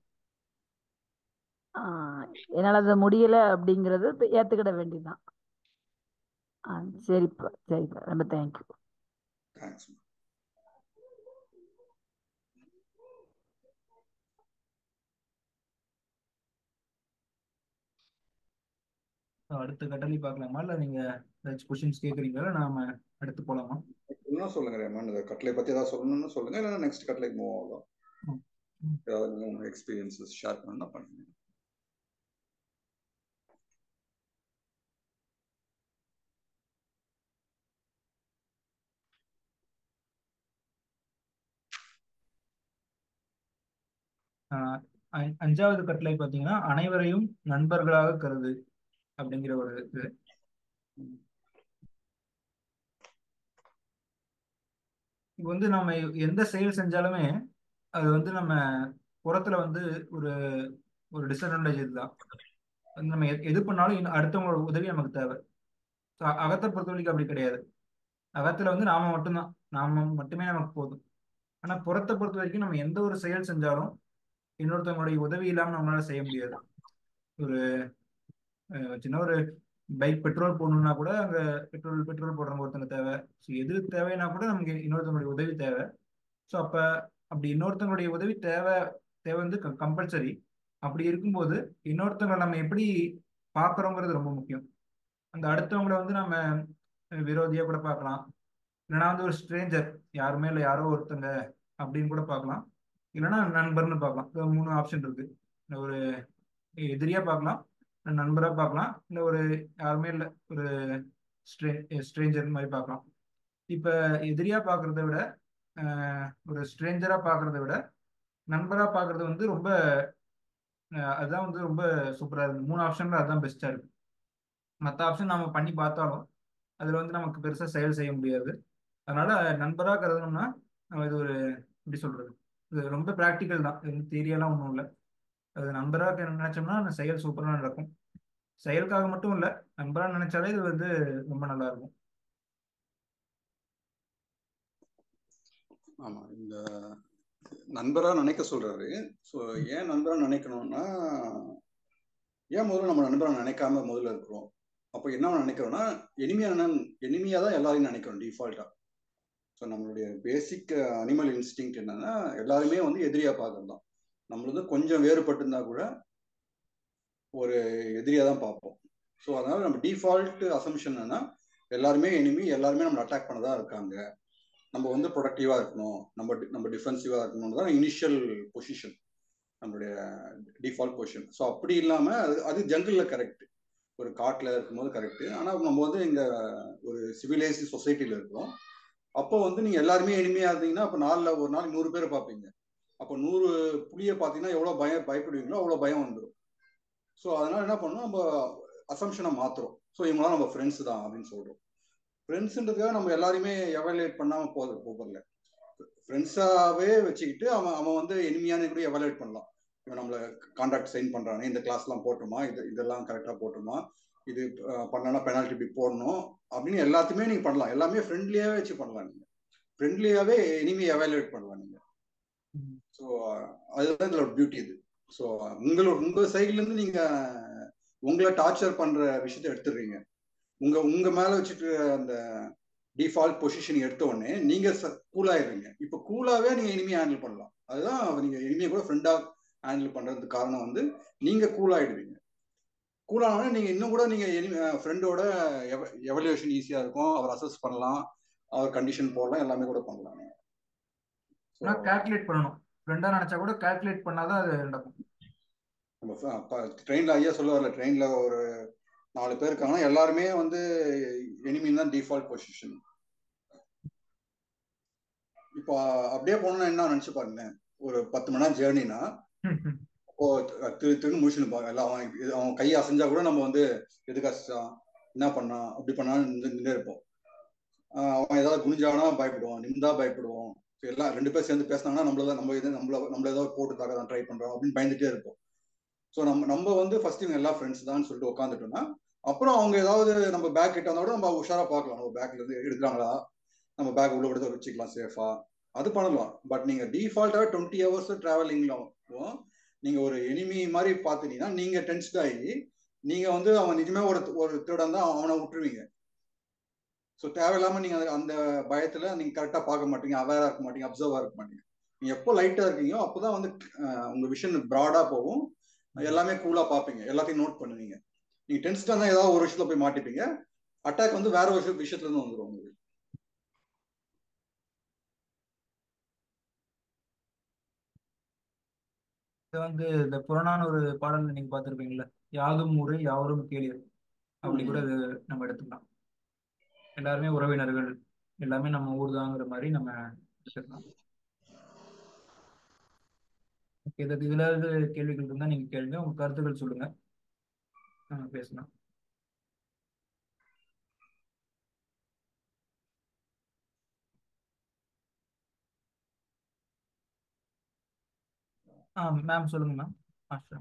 ஆஹ் என்னால அது முடியல அப்படிங்கறது இப்ப ஏத்துக்கிட வேண்டியதுதான் ஆஹ் சரிப்பா சரிப்பா ரொம்ப தேங்க்யூ தேங்க்ஸ் அடுத்த கட்டளை பார்க்கலாமா இல்ல நீங்க ஏதாச்சும் கொஸ்டின்ஸ் கேக்குறீங்களா நாம அடுத்து போலாமா இன்னும் சொல்லுங்க ரேமன் இந்த கட்லை பத்தி ஏதாவது சொல்லணும்னு சொல்லுங்க இல்லைன்னா நெக்ஸ்ட் கட்லைக்கு மூவ் ஆகலாம் ம். ம். ஏதாவது உங்க எக்ஸ்பீரியன்சஸ் ஷேர் பண்ணா பண்ணுங்க ஆஹ் அ- அஞ்சாவது கட்டளை பார்த்தீங்கன்னா அனைவரையும் நண்பர்களாக கருது அப்படிங்கிற ஒரு இது இப்போ வந்து நம்ம எந்த செயல் செஞ்சாலுமே அது வந்து நம்ம புறத்துல வந்து ஒரு ஒரு டிஸ்அட்வான்டேஜ் இதுதான் வந்து நம்ம எ- எது பண்ணாலும் இன்னும் அடுத்தவங்களோட உதவி நமக்கு தேவை So, அ- அகத்தை பொறுத்த வரைக்கும் அப்படி கிடையாது அகத்துல வந்து நாம மட்டும்தான் நாம மட்டுமே நமக்கு போதும் ஆனா புறத்தை பொறுத்த வரைக்கும் நம்ம எந்த ஒரு செயல் செஞ்சாலும் இன்னொருத்தவங்களுடைய உதவி இல்லாம நம்மளால செய்ய முடியாது ஒரு அஹ், சின்ன ஒரு பைக் பெட்ரோல் போடணும்னா கூட அங்க பெட்ரோல் பெட்ரோல் போடுறவங்க ஒருத்தங்க தேவை ஸோ எது தேவைன்னா கூட நமக்கு இன்னொருத்தவங்களுடைய உதவி தேவை ஸோ அப்ப அப்படி இன்னொருத்தவங்களுடைய உதவி தேவை தேவை வந்து கம்பல்சரி அப்படி இருக்கும்போது இன்னொருத்தவங்களை நம்ம எப்படி பார்க்குறோங்கிறது ரொம்ப முக்கியம் அந்த அடுத்தவங்களை வந்து நம்ம அஹ், விரோதியா கூட பார்க்கலாம் இல்லைன்னா வந்து ஒரு ஸ்ட்ரேஞ்சர் யாருமே இல்லை யாரோ ஒருத்தங்க அப்படின்னு கூட பார்க்கலாம் இல்லைன்னா நண்பர்னு பார்க்கலாம் இது மூணு ஆப்ஷன் இருக்கு இந்த ஒரு எதிரியா பார்க்கலாம் இல்ல நண்பரா பார்க்கலாம் இல்லை ஒரு யாருமே இல்லை ஒரு ஸ்ட்ரே ஸ்ட்ரேஞ்சர் மாதிரி பார்க்கலாம் இப்போ எதிரியா பார்க்கறத விட அஹ், ஒரு ஸ்ட்ரேஞ்சரா பார்க்கறத விட நண்பரா பார்க்கறது வந்து ரொம்ப அஹ், அதுதான் வந்து ரொம்ப சூப்பரா இருக்கு மூணு ஆப்ஷன்ல அதுதான் பெஸ்டா இருக்கு மற்ற ஆப்ஷன் நம்ம பண்ணி பார்த்தாலும் அதுல வந்து நமக்கு பெருசா செயல் செய்ய முடியாது அதனால நண்பரா கருதணும்னா நம்ம இது ஒரு எப்படி சொல்றது இது ரொம்ப ப்ராக்டிக்கல் தான் இது தியரியெல்லாம் ஒன்றும் இல்லை அது நண்பரா க- நினைச்சோம்னா அந்த செயல் சூப்பரா நடக்கும் செயலுக்காக மட்டும் இல்லை நண்பரா நினைச்சாலே இது வந்து ரொம்ப நல்லா இருக்கும் ஆமா இந்த நண்பரா நினைக்க சொல்றாரு ஸோ ஏன் நண்பரா நினைக்கணும்னா ஏன் முதல்ல நம்ம நண்பரா நினைக்காம முதல்ல இருக்கிறோம் அப்போ என்ன நினைக்கிறோம்னா எளிமையா எளிமையா தான் எல்லாரையும் நினைக்கிறோம் டிஃபால்ட்டா ஸோ நம்மளுடைய பேசிக் அனிமல் இன்ஸ்டிங் என்னன்னா எல்லாருமே வந்து எதிரியா பார்க்கறது தான் நம்மளது கொஞ்சம் வேறுபட்டிருந்தா கூட ஒரு எதிரியா தான் பார்ப்போம் ஸோ அதனால நம்ம டிஃபால்ட் அசம்ஷன் என்னன்னா எல்லாருமே எனிமி எல்லாருமே நம்ம அட்டாக் பண்ண தான் இருக்காங்க நம்ம வந்து ப்ரொடக்டிவா இருக்கணும் நம்ம நம்ம டிஃபென்சிவா இருக்கணும் தான் இனிஷியல் பொசிஷன் நம்மளுடைய டிஃபால்ட் பொசிஷன் ஸோ அப்படி இல்லாம அது அது ஜங்கிளில் கரெக்ட் ஒரு காட்டில் இருக்கும்போது கரெக்ட் ஆனால் நம்ம வந்து இங்க ஒரு சிவிலைஸ் சொசைட்டில இருக்கிறோம் அப்போ வந்து நீங்க எல்லாருமே எளிமையா இருந்தீங்கன்னா அப்போ நாளில் ஒரு நாள் நூறு பேரை பார்ப்பீங்க அப்போ நூறு புளியை பார்த்தீங்கன்னா எவ்வளோ பயம் பயப்படுவீங்களோ அவ்வளோ பயம் வந்துடும் ஸோ அதனால என்ன பண்ணணும் நம்ம அசம்ஷனை மாத்துறோம் ஸோ இவங்களாம் நம்ம ஃப்ரெண்ட்ஸ் தான் அப்படின்னு சொல்றோம் ஃப்ரெண்ட்ஸுன்றதுக்காக நம்ம எல்லாரையுமே எவாலுவேட் பண்ணாம போது போகல ஃப்ரெண்ட்ஸாவே வச்சுக்கிட்டு அவன் அவன் வந்து எளிமையான கூட எவாலுவேட் பண்ணலாம் இவன் நம்மள கான்ட்ராக்ட் சைன் பண்றானே இந்த கிளாஸ்லாம் போட்டுமா இது இதெல்லாம் கரெக்டாக போட்டுமா இது பண்ணனா பெனால்டி இப்படி போடணும் அப்படின்னு எல்லாத்தையுமே நீங்க பண்ணலாம் எல்லாமே ஃப்ரெண்ட்லியாவே வச்சு பண்ணலாம் நீங்க ஃப்ரெண்ட்லியாவே இனிமே எவாலுவேட் பண்ணலாம் நீங்க ஸோ அதுதான் இதோட பியூட்டி இது ஸோ உங்களோட உங்க சைட்ல இருந்து நீங்க உங்களை டார்ச்சர் பண்ற விஷயத்த எடுத்துடுறீங்க உங்க உங்க மேல வச்சுட்டு அந்த டிஃபால்ட் பொசிஷன் எடுத்த உடனே நீங்க கூலாயிருவீங்க இப்போ கூலாவே நீங்க இனிமே ஹேண்டில் பண்ணலாம் அதுதான் நீங்க இனிமே கூட ஃப்ரெண்டா ஹேண்டில் பண்றதுக்கு காரணம் வந்து நீங்க கூலாயிடுவீங்க கூலானோடனே நீங்க இன்னும் கூட நீங்க ஃப்ரெண்டோட எவல்யூஷன் ஈஸியா இருக்கும் அவர் அசஸ் பண்ணலாம் அவர் கண்டிஷன் போடலாம் எல்லாமே கூட பண்ணலாம் ஆனா கால்குலேட் பண்ணணும் ஃப்ரெண்டா நினைச்சா கூட கால்குலேட் பண்ணாதான் அது நடக்கும் நம்ம ட்ரெயின்ல ஐயா சொல்ல வரல ட்ரெயின்ல ஒரு நாலு பேர் இருக்காங்கன்னா எல்லாருமே வந்து எனிமின் தான் டிஃபால்ட் பொசிஷன் இப்போ அப்படியே போனோம்னா என்ன நினைச்சு பாருங்க ஒரு பத்து மணி நேரம் ஜேர்னினா இப்போ திரு திருன்னு முடிச்சுன்னு எல்லாம் அவன் அவன் கையை அசைஞ்சா கூட நம்ம வந்து எதுக்கு அசைச்சான் என்ன பண்ணான் அப்படி பண்ணான்னு நின்று இருப்போம் அவன் ஏதாவது குனிஞ்சானா பயப்படுவான் நின்றா பயப்படுவோம் எல்லாம் ரெண்டு பேர் சேர்ந்து பேசினாங்கன்னா நம்மள நம்ம இது நம்மள நம்மள ஏதாவது போட்டு தாக்க தான் ட்ரை பண்றோம் அப்படின்னு பயந்துட்டே இருப்போம் ஸோ நம்ம நம்ம வந்து ஃபர்ஸ்ட் இவங்க எல்லா ஃப்ரெண்ட்ஸ் தான் சொல்லிட்டு உட்காந்துட்டோம்னா அப்புறம் அவங்க ஏதாவது நம்ம பேக் கிட்ட வந்தா கூட நம்ம உஷாரா பார்க்கலாம் நம்ம பேக்ல இருந்து எடுக்கிறாங்களா நம்ம பேக் உள்ள விடுத்த வச்சுக்கலாம் சேஃபா அது பண்ணலாம் பட் நீங்க டிஃபால்ட்டா டுவெண்ட்டி ஹவர்ஸ் டிராவலிங்ல நீங்க ஒரு எனிமி மாதிரி பாத்துட்டீங்கன்னா நீங்க டென்ஸ்ட் ஆகி நீங்க வந்து அவன் நிஜமே ஒரு ஒரு திருடன் தான் அவனை விட்டுருவீங்க ஸோ தேவையில்லாம நீங்க அந்த பயத்துல நீங்க கரெக்டா பார்க்க மாட்டீங்க அவேரா இருக்க மாட்டீங்க அப்சர்வா இருக்க மாட்டீங்க நீங்க எப்போ லைட்டா இருக்கீங்களோ அப்போதான் வந்து உங்க விஷன் ப்ராடா போகும் எல்லாமே கூலா பார்ப்பீங்க எல்லாத்தையும் நோட் பண்ணுவீங்க நீங்க டென்ஸ்டா தான் ஏதாவது ஒரு விஷயத்துல போய் மாட்டிப்பீங்க அட்டாக் வந்து வேற ஒரு விஷயத்துல இருந்து வந்துடும் உங்களுக்கு இது வந்து இந்த புறநான ஒரு பாடல்ல நீங்க பார்த்துருப்பீங்களா யாதும் ஊரே யாவரும் கேளியர் அப்படி கூட இது நம்ம எடுத்துக்கலாம் எல்லாருமே உறவினர்கள் எல்லாமே நம்ம ஊர் தாங்கிற மாதிரி நம்ம எடுத்துக்கலாம் இது இதுல இருந்து கேள்விகள் இருந்தா நீங்க கேளுங்க உங்க கருத்துக்கள் சொல்லுங்க நம்ம பேசலாம் ஆ மேம் சொல்லுங்க மேம் ஆஷா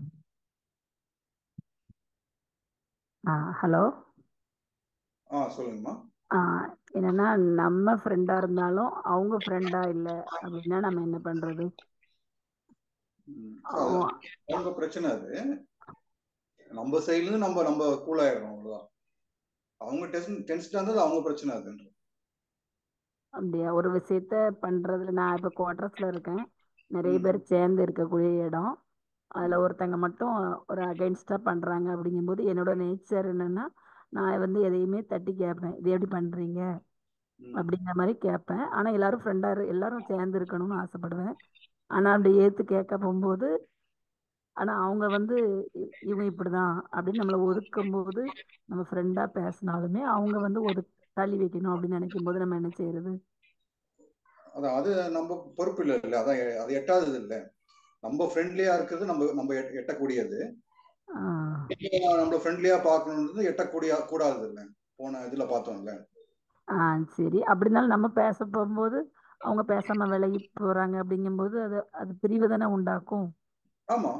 ஆ ஹலோ ஆ சொல்லுங்கம்மா ஆ என்னன்னா நம்ம ஃப்ரெண்டா இருந்தாலும் அவங்க ஃப்ரெண்டா இல்ல அப்படின்னா நம்ம என்ன பண்றது அவங்க பிரச்சனை அது நம்ம சைடுல இருந்து நம்ம நம்ம கூல் ஆயிடுறோம் அவ்வளவுதான் அவங்க டென்ஷன் டென்ஷன் இருந்தது அவங்க பிரச்சனை அதுன்ற அப்படியா ஒரு விஷயத்த பண்றதுல நான் இப்போ குவார்டர்ஸ்ல இருக்கேன் நிறைய ம் பேர் சேர்ந்து இருக்கக்கூடிய இடம் அதுல ஒருத்தங்க மட்டும் ஒரு அகைன்ஸ்டா பண்றாங்க அப்படிங்கும்போது என்னோட நேச்சர் என்னன்னா நான் வந்து எதையுமே தட்டி கேட்பேன் இது எப்படி பண்றீங்க ம் அப்படிங்கிற மாதிரி கேட்பேன் ஆனா எல்லாரும் ஃப்ரெண்டா எல்லாரும் சேர்ந்து இருக்கணும்னு ஆசைப்படுவேன் ஆனா அப்படி ஏத்து கேட்க போகும்போது ஆனா அவங்க வந்து இ- இவங்க இப்படிதான் அப்படின்னு நம்மளை ஒதுக்கும் போது நம்ம ஃப்ரெண்டா பேசினாலுமே அவங்க வந்து ஒது தள்ளி வைக்கணும் அப்படின்னு நினைக்கும் போது நம்ம என்ன செய்யறது அதான் அது நம்ம பொறுப்பு இல்லை இல்ல அதான் எ- அது எட்டாதது இல்ல நம்ம ஃப்ரெண்ட்லியா இருக்கிறது நம்ம நம்ம எட்ட- எட்டக்கூடியது ஆஹ் இப்ப நம்மள ஃப்ரெண்ட்லியா பார்க்கணுன்றது எட்டக்கூடிய கூடாது இல்ல போன இதுல பார்த்தோம்ல ஆஹ் சரி அப்படி இருந்தாலும் நம்ம பேச போகும்போது அவங்க பேசாம விலகி போறாங்க அப்படிங்கும்போது அது அது பிரிவு தானே உண்டாக்கும் ஆமா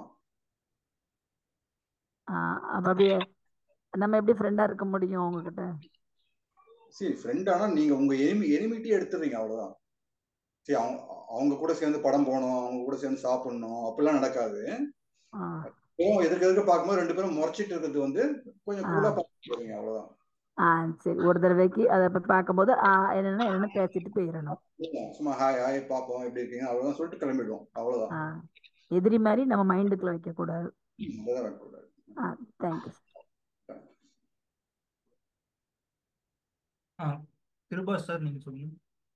ஆஹ் அப்ப அப்படியே நம்ம எப்படி ஃப்ரெண்டா இருக்க முடியும் உங்ககிட்ட சரி ஃப்ரெண்ட் ஆனா நீங்க உங்க எனிமி எனிமிட்டியே எடுத்துறீங்க அவ்வளவுதான் சரி அவங்க அவங்க கூட சேர்ந்து படம் போகணும் அவங்க கூட சேர்ந்து சாப்பிடணும் அப்படிலாம் நடக்காது ஆஹ் இப்போ எதுக்கு எதுக்கு பார்க்கும்போது ரெண்டு பேரும் முறைச்சிட்டு இருக்கிறது வந்து கொஞ்சம் கூலா ஆஹ் பார்த்து போறீங்க அவ்வளவுதான் ஆஹ் சரி ஒரு தடவைக்கு அதை போய் பார்க்கும்போது ஆஹ் என்னன்னா என்னன்னு பேசிட்டு போயிடணும் இல்ல, சும்மா ஹாய் ஹாய் பார்ப்போம் எப்படி இருக்கீங்க அவ்வளவுதான் சொல்லிட்டு கிளம்பிடுவோம் அவ்வளவுதான் ஆஹ் எதிரி மாதிரி நம்ம மைண்டுக்குள்ள வைக்க கூடாது அதுதான் வைக்கக்கூடாது ஆஹ் தேங்க்யூ ஆ கிருபா சார் நீங்க சொல்லுங்க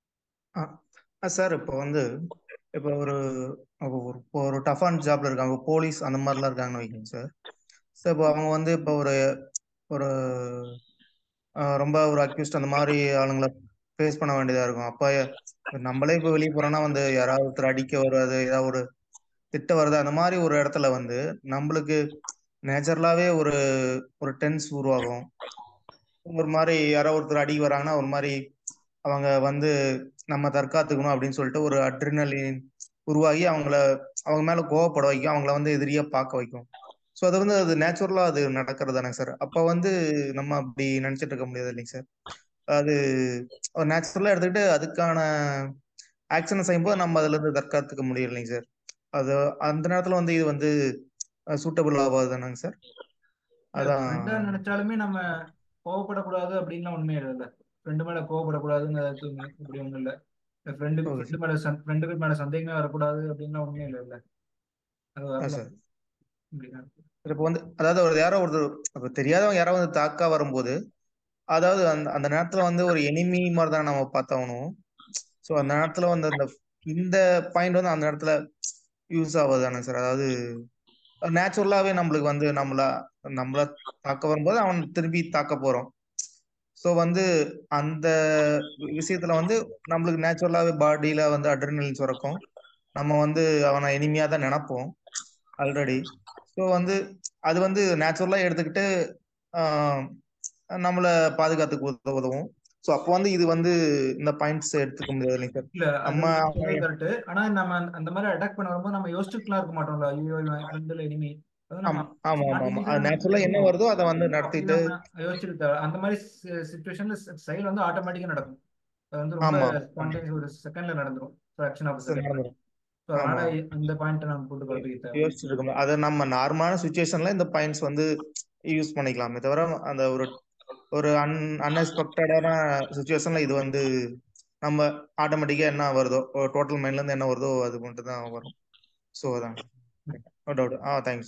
ஆ சார் இப்போ வந்து இப்போ ஒரு ஒரு இப்போ ஒரு டஃபான ஜாப்ல இருக்காங்க போலீஸ் அந்த மாதிரிலாம் இருக்காங்கன்னு வைக்கோங்க சார் சார் இப்போ அவங்க வந்து இப்போ ஒரு ஒரு ஆஹ் ரொம்ப ஒரு அக்யூஸ்ட் அந்த மாதிரி ஆளுங்களை ஃபேஸ் பண்ண வேண்டியதா இருக்கும் அப்போ நம்மளே இப்போ வெளியே போறோம்னா வந்து யாராவது ஒருத்தர் அடிக்க வர்றது ஏதாவது ஒரு திட்ட வருது அந்த மாதிரி ஒரு இடத்துல வந்து நம்மளுக்கு நேச்சுரலாவே ஒரு ஒரு டென்ஸ் உருவாகும் ஒரு மாதிரி யாரோ ஒருத்தர் அடி வராங்கன்னா ஒரு மாதிரி அவங்க வந்து நம்ம தற்காத்துக்கணும் அப்படின்னு சொல்லிட்டு ஒரு அட்ரினலின் உருவாகி அவங்கள அவங்க மேல கோவப்பட வைக்கும் அவங்கள வந்து எதிரியா பார்க்க வைக்கும் ஸோ அது வந்து அது நேச்சுரலா அது நடக்கிறது தானே சார் அப்ப வந்து நம்ம அப்படி நினைச்சிட்டு இருக்க முடியாது இல்லைங்க சார் அது நேச்சுரலா எடுத்துக்கிட்டு அதுக்கான ஆக்ஷனை செய்யும்போது நம்ம அதுல இருந்து தற்காத்துக்க முடியும் இல்லைங்க சார் அது அந்த நேரத்துல வந்து இது வந்து சூட்டபிள் ஆகாது தானேங்க சார் இல்ல அதான் ஃப்ரெண்டா நினைச்சாலுமே நம்ம கோவப்படக்கூடாது அப்படின்லாம் உண்மையே இல்லை ஃப்ரெண்டு மேல கோவப்படக்கூடாதுங்கிறது இப்படி ஒண்ணும் இல்லை ஃப்ரெண்டு ஓகே ஃப்ரெண்டு மேல சந் ஃப்ரெண்டுக்கு மேல சந்தேகமே வரக்கூடாது அப்படின்லாம் உண்மையே இல்லை இல்லை அது சார் வரலாம் சார் இப்படிதான் இப்போ வந்து அதாவது ஒரு யாரோ ஒருத்தர் இப்போ தெரியாதவங்க யாரோ வந்து தாக்கா வரும்போது அதாவது அந்த அந்த நேரத்துல வந்து ஒரு எனிமி மாதிரி தான் நம்ம பார்த்தாகணும் ஸோ அந்த நேரத்துல வந்து அந்த இந்த பாயிண்ட் வந்து அந்த இடத்துல யூஸ் ஆகுது தானே சார் அதாவது நேச்சுரலாவே நம்மளுக்கு வந்து நம்மள நம்மள தாக்க வரும்போது அவன் திரும்பி தாக்க போறோம் ஸோ வந்து அந்த விஷயத்துல வந்து நம்மளுக்கு நேச்சுரலாவே பாடியில வந்து அட்ரினலின் சுரக்கும் நம்ம வந்து அவனை எனிமையா தான் நினைப்போம் ஆல்ரெடி ஸோ வந்து அது வந்து நேச்சுரலா எடுத்துக்கிட்டு ஆஹ் நம்மள பாதுகாத்துக்கு உத- உதவும் ஸோ அப்போ வந்து இது வந்து இந்த பாயிண்ட்ஸ் எடுத்துக்க முடியாது இல்லைங்க சார் இல்ல அது நம்ம நீங்க சொல்றது கரெக்ட் ஆனா நம்ம அந்த- அந்த மாதிரி அட்டாக் பண்ண வரும்போது நம்ம யோசிச்சுக்கலாம் இருக்க மாட்டோம்ல ஐயோ இவன் ஃப்ரெண்டுல எனிமி அது நம்ம ஆமா ஆமா ஆமா ஆமா ஆட்டோமேட்டிக்கா அது நம்ம நேச்சுரலா என்ன பேசுவோம் வருதோ அதை வந்து அப்படி நடத்திட்டு நம்ம யோசிச்சுட்டு தேவை அந்த மாதிரி சுச்சுவேஷன்ல செயல் வந்து ஆட்டோமேட்டிக்கா நடக்கும் அது வந்து ரொம்ப ஆமா ஆமா ஸ்பான்டேனியஸ் ஒரு செகண்ட்ல நடந்துரும் ஃபிராக்ஷன் ஆஃப் சார் செகண்ட்ல நடந்துரும் ஸோ அதனால ஆமா அந்த பாயிண்ட்டை நம்ம போட்டு குழப்பிக்க தேவை யோசிச்சுட்டு இருக்க முடியாது அதை நம்ம நார்மலான சுச்சுவேஷன்ல இந்த பாயிண்ட்ஸ் வந்து யூஸ் பண்ணிக்கலாமே தவிர அந்த ஒரு ஒரு அன் அன்எக்ஸ்பெக்டடான சுச்சுவேஷன்ல இது வந்து நம்ம ஆட்டோமேட்டிக்கா என்ன வருதோ டோட்டல் மைண்ட்ல இருந்து என்ன வருதோ அது மட்டும் தான் வரும் ஸோ அதான் நோ டவுட் ஆ தேங்க்ஸ்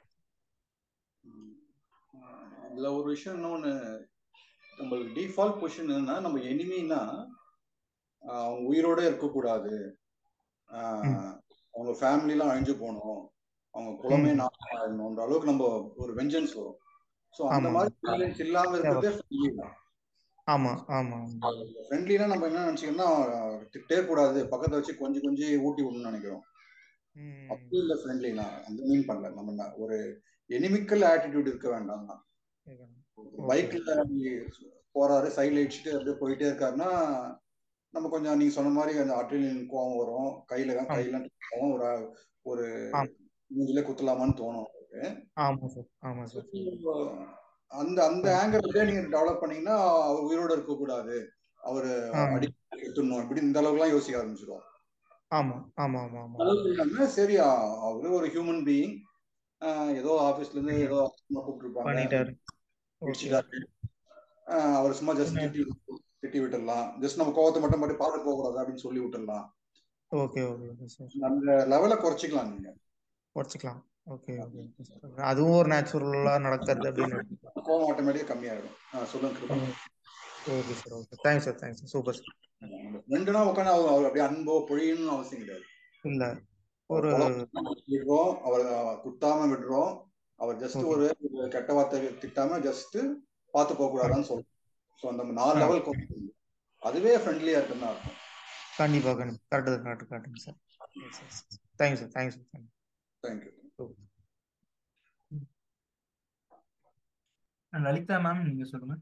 இதுல ஒரு விஷயம் இன்னொன்னு நம்மளுக்கு டிஃபால்ட் பொசிஷன் என்னன்னா நம்ம எனிமின்னா அவங்க உயிரோட இருக்கக்கூடாது ம் ஆஹ் அவங்க ஃபேமிலிலாம் அழிஞ்சு போகணும் அவங்க குலமே ம் நாசம் ஆயிடணுன்ற அளவுக்கு நம்ம ஒரு வெஞ்சன்ஸ் வரும் ஸோ அந்த ஆமா மாதிரி ஃபீலிங்ஸ் இல்லாம இருக்கிறதே ஃப்ரெண்ட்லி தான் ஆமா ஆமா ஆமா ஃப்ரெண்ட்லினா நம்ம என்ன நினைச்சோம்னா திட்டே கூடாது பக்கத்துல வச்சு கொஞ்சம் கொஞ்சம் ஊட்டி விடணும்னு நினைக்கிறோம் ம் அப்படி இல்லை ஃப்ரெண்ட்லினா அந்த மீன் பண்ணல நம்ம ந- ஒரு எனிமிக்கல் ஆட்டிடியூட் இருக்க வேண்டாம் ஓகே பைக்ல போறாரு சைட்ல அடிச்சுட்டு அப்படியே போயிட்டே இருக்காருன்னா நம்ம கொஞ்சம் நீங்க சொன்ன மாதிரி அந்த அட்ரிலின் கோவம் வரும் கையில ஆமா கையெல்லாம் கோவம் ஒரு ஒரு ஆமா மூஞ்சில குத்தலாமான்னு தோணும் அவருக்கு. ஆமா சார் ஆமா சார் So, அந்த அந்த ஆங்கிள் நீங்க டெவலப் பண்ணீங்கன்னா அவர் உயிரோட இருக்க கூடாது அவரு ஆமா அடி எடுத்துடணும் இப்படி இந்த அளவுக்குலாம் யோசிக்க ஆரம்பிச்சிடும் ஆமா ஆமா ஆமா ஆமா அளவுக்கு இல்லாம சரி அ- அவரு ஒரு ஹியூமன் பீயிங் ஆஹ் ஏதோ ஆபீஸ்ல இருந்து ஏதோ சும்மா கூப்பிட்டுருப்பாங்க பண்ணிட்டாரு ஓகே இடிச்சிட்டாரு ஆஹ் அவர் சும்மா ஜஸ்ட் திட்டி திட்டி விட்டுடலாம் ஜஸ்ட் நம்ம கோவத்தை மட்டும் மட்டும் பார்த்து போக கூடாது அப்படின்னு சொல்லி விட்டுடலாம் ஓகே ஓகே ஓகே சார் அந்த லெவலை குறைச்சிக்கலாம் நீங்க உடச்சிக்கலாம் ஓகே ஓகே ஓகே சார் அதுவும் ஒரு நேச்சுரலா நடக்கிறது அப்படின்னு எடுத்துக்கலாம். கோவம் ஆட்டோமேட்டிக்கா கம்மியாயிடும் ஆஹ் சொல்லுங்க Kiruba. Okay sir okay thanks sir thanks sir super sir ரெண்டுனா உட்காந்து அவர் அவர் அப்படியே அன்போ பொழியணும்னு அவசியம் கிடையாது இல்ல ஒரு விடுறோம் அவர் குத்தாம விடுறோம் அவர் ஜஸ்ட் Okay. ஒரு ஒரு கெட்ட வார்த்தை திட்டாம ஜஸ்ட் பார்த்து போக கூடாதான்னு சொல்றோம் ஸோ அந்த நாலு ஆ. லெவல் அதுவே ஃப்ரெண்ட்லியா இருக்குன்னு அர்த்தம் கண்டிப்பா கண்டிப்பா கரெக்டு கரெக்ட் கரெக்டுங்க sir thanks sir thanks sir thank you Lalitha ma'am நீங்க சொல்லுங்க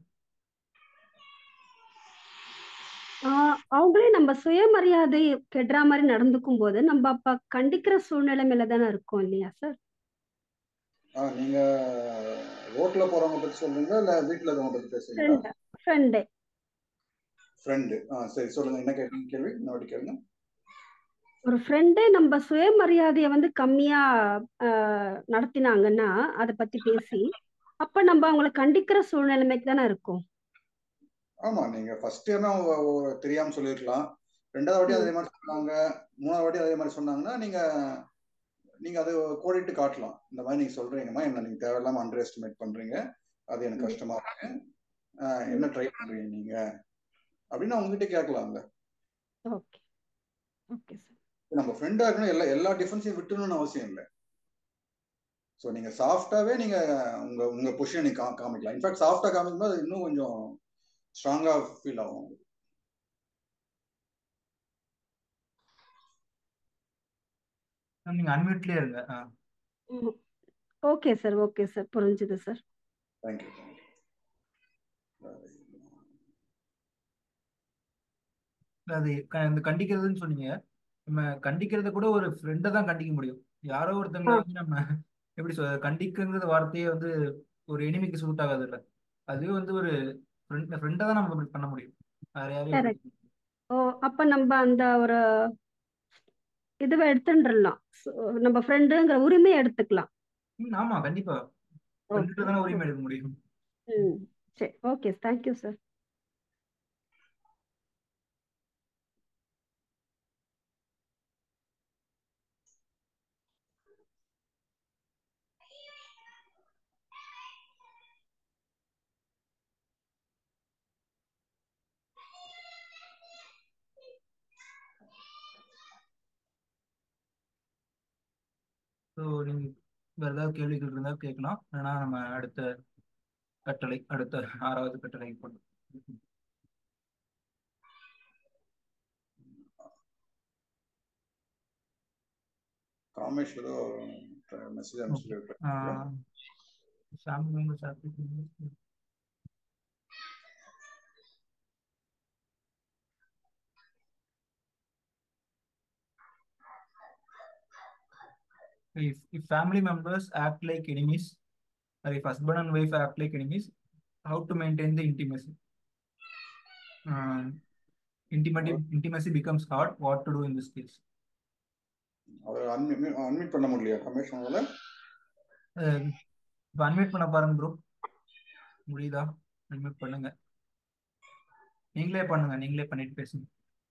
ஆஹ் அவங்களே நம்ம சுயமரியாதை கெடுற மாதிரி நடந்துக்கும் போது நம்ம அப்ப கண்டிக்கிற சூழ்நிலை மேல தானே இருக்கோம் இல்லையா சார் ஆ நீங்க ரோட்ல போறவங்க பத்தி சொல்றீங்களா இல்ல வீட்ல இருக்கவங்க பத்தி பேசுறீங்களா ஃப்ரெண்ட் ஃப்ரெண்டு ஃப்ரெண்டு ஆ சரி சொல்லுங்க என்ன கேட்டீங்க கேள்வி இன்னொரு கேளுங்க ஒரு ஃப்ரெண்டு நம்ம சுயமரியாதையை வந்து கம்மியா ஆஹ் நடத்தினாங்கன்னா அதை பத்தி பேசி அப்ப நம்ம அவங்கள கண்டிக்கிற சூழ்நிலைமைக்கு தானே இருக்கும் ஆமா நீங்க ஃபர்ஸ்ட் என்ன தெரியாம சொல்லிருக்கலாம் ரெண்டாவது வாட்டி அதே மாதிரி சொன்னாங்க மூணாவது வாட்டி அதே மாதிரி சொன்னாங்கன்னா நீங்க நீங்க அதை கோடிட்டு காட்டலாம் இந்த மாதிரி நீங்க சொல்றீங்கம்மா என்ன நீங்க தேவையில்லாம அண்டர் எஸ்டிமேட் பண்றீங்க அது எனக்கு கஷ்டமா இருக்கு ஆஹ் என்ன ட்ரை பண்றீங்க நீங்க அப்படின்னு அவங்க கிட்ட கேட்கலாம்ல ஓகே ஓகே சார் நம்ம ஃப்ரெண்டா இருக்கணும் எல்லா எல்லா டிஃபரன்ஸையும் விட்டுணும்னு அவசியம் இல்லை ஸோ நீங்க சாஃப்டாவே நீங்க உங்க உங்க பொசிஷன் நீங்க கா- காமிக்கலாம் இன்ஃபேக்ட் சாஃப்டா காமிக்கும் போது இன்னும் கொஞ்சம் ஸ்ட்ராங்கா ஃபீல் ஆகும் மேம், நீங்க அன்மியூட்லயே இருங்க ஆ. ஓகே சார் ஓகே சார் புரிஞ்சுது சார் தேங்க்யூ தேங்க்யூ அது க- இந்த கண்டிக்கிறதுன்னு சொன்னீங்க நம்ம கண்டிக்கிறத கூட ஒரு ஃப்ரெண்டை தான் கண்டிக்க முடியும் யாரோ ஒருத்தங்களை வந்து நம்ம எப்படி சொல்ற கண்டிக்கிறது வார்த்தையே வந்து ஒரு எனிமிக்கு சூட் ஆகாது இல்ல அதுவே வந்து ஒரு ஃப்ரெண்ட் ஃப்ரெண்டை தான் நம்ம இப்படி பண்ண முடியும் வேற யாரையும் Correct. ஓ அப்ப நம்ம அந்த ஒரு இதுவை எடுத்துட்டுலாம் நம்ம ஃப்ரெண்டுங்கிற உரிமையை எடுத்துக்கலாம் ம், ஆமா கண்டிப்பா ஃப்ரெண்ட்கிட்ட தானே உரிமை எடுக்க முடியும் ம் சரி ஓகே தேங்க்யூ சார் ஸோ நீங்க வேற ஏதாவது கேள்விகள் இருந்தால் கேட்கலாம் இல்லைன்னா நம்ம அடுத்த கட்டளை அடுத்த ஆறாவது கட்டளை பண்ணுவோம் காமேஷ் ஏதோ மெசேஜ் அனுப்பிச்சு family members application If, if family members act like enemies, or if husband and wife act like enemies, how to maintain the intimacy? Um, intimacy, intimacy becomes hard. What to do in this case? அவர் unmute unmute பண்ண முடியலையா கமேஷ் உங்களால இப்போ unmute பண்ண பாருங்க bro முடியுதா unmute பண்ணுங்க நீங்களே பண்ணுங்க நீங்களே பண்ணிட்டு பேசுங்க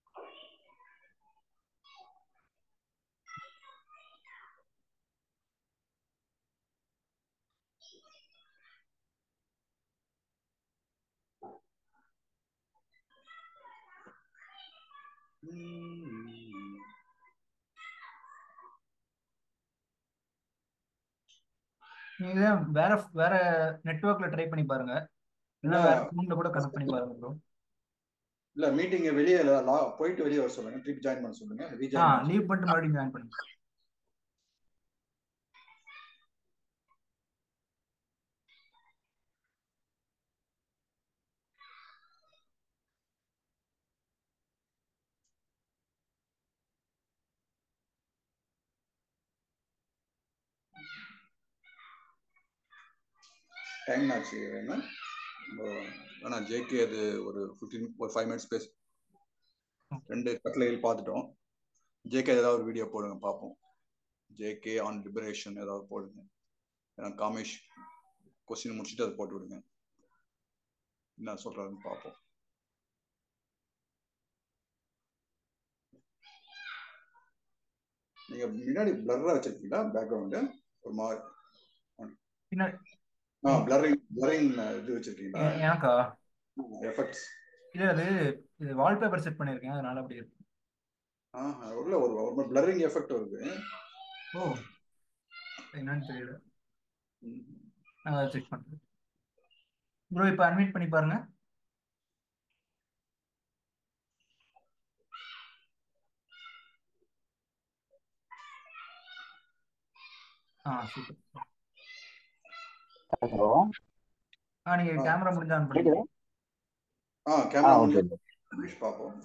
நீங்க வேற வேற நெட்வொர்க்ல ட்ரை பண்ணி பாருங்க இல்லைன்னா வேற ஃபோன்ல கூட கனெக்ட் பண்ணி பாருங்க ப்ரோ இல்ல மீட்டிங் வெளியே லா- போயிட்டு வெளியே வர சொல்லுங்க திருப்பி ஜாயின் பண்ண சொல்லுங்க ஆ ரீஜாயின் பண்ண லீவ் பண்ணிட்டு மறுபடியும் ஜாயின் பண்ணுங்க டைம் ஆச்சு வேணா வேணா ஜேகே அது ஒரு ஃபிஃப்டீன் ஒரு ஃபைவ் மினிட்ஸ் பேசு ரெண்டு கட்டளைகள் பார்த்துட்டோம் ஜேகே ஏதாவது ஒரு வீடியோ போடுங்க பார்ப்போம் ஜேகே ஆன் லிபரேஷன் ஏதாவது போடுங்க எனக்கு காமேஷ் கொஸ்டின் முடிச்சுட்டு அதை போட்டு விடுங்க என்ன சொல்றாருன்னு பார்ப்போம் நீங்க முன்னாடி பிளர்ரா வச்சிருக்கீங்களா பேக்ரவுண்டு ஒரு மாதிரி பின்னாடி ஆ பிளரிங் பிளரிங் இது வச்சிருக்கீங்களா எ- எனக்கா எஃபெக்ட்ஸ் இல்ல அது இது வால்பேப்பர் செட் பண்ணியிருக்கேன் அதனால அப்படி இருக்கு ஆ உள்ள ஒரு ஒரு பிளரிங் எஃபெக்ட் வருது ஓ என்னன்னு தெரியல ம். நான் அதை செக் பண்றேன் ப்ரோ இப்போ அட்மிட் பண்ணி பாருங்க ஆ சூப்பர் ஹலோ ஆ நீங்க ஆ. கேமரா முடிஞ்சா ஆன் கேக்குதா பண்ணுங்க ஆ ஆ கேமரா ஓகே முடிஞ்சு ரமேஷ் பார்ப்போம்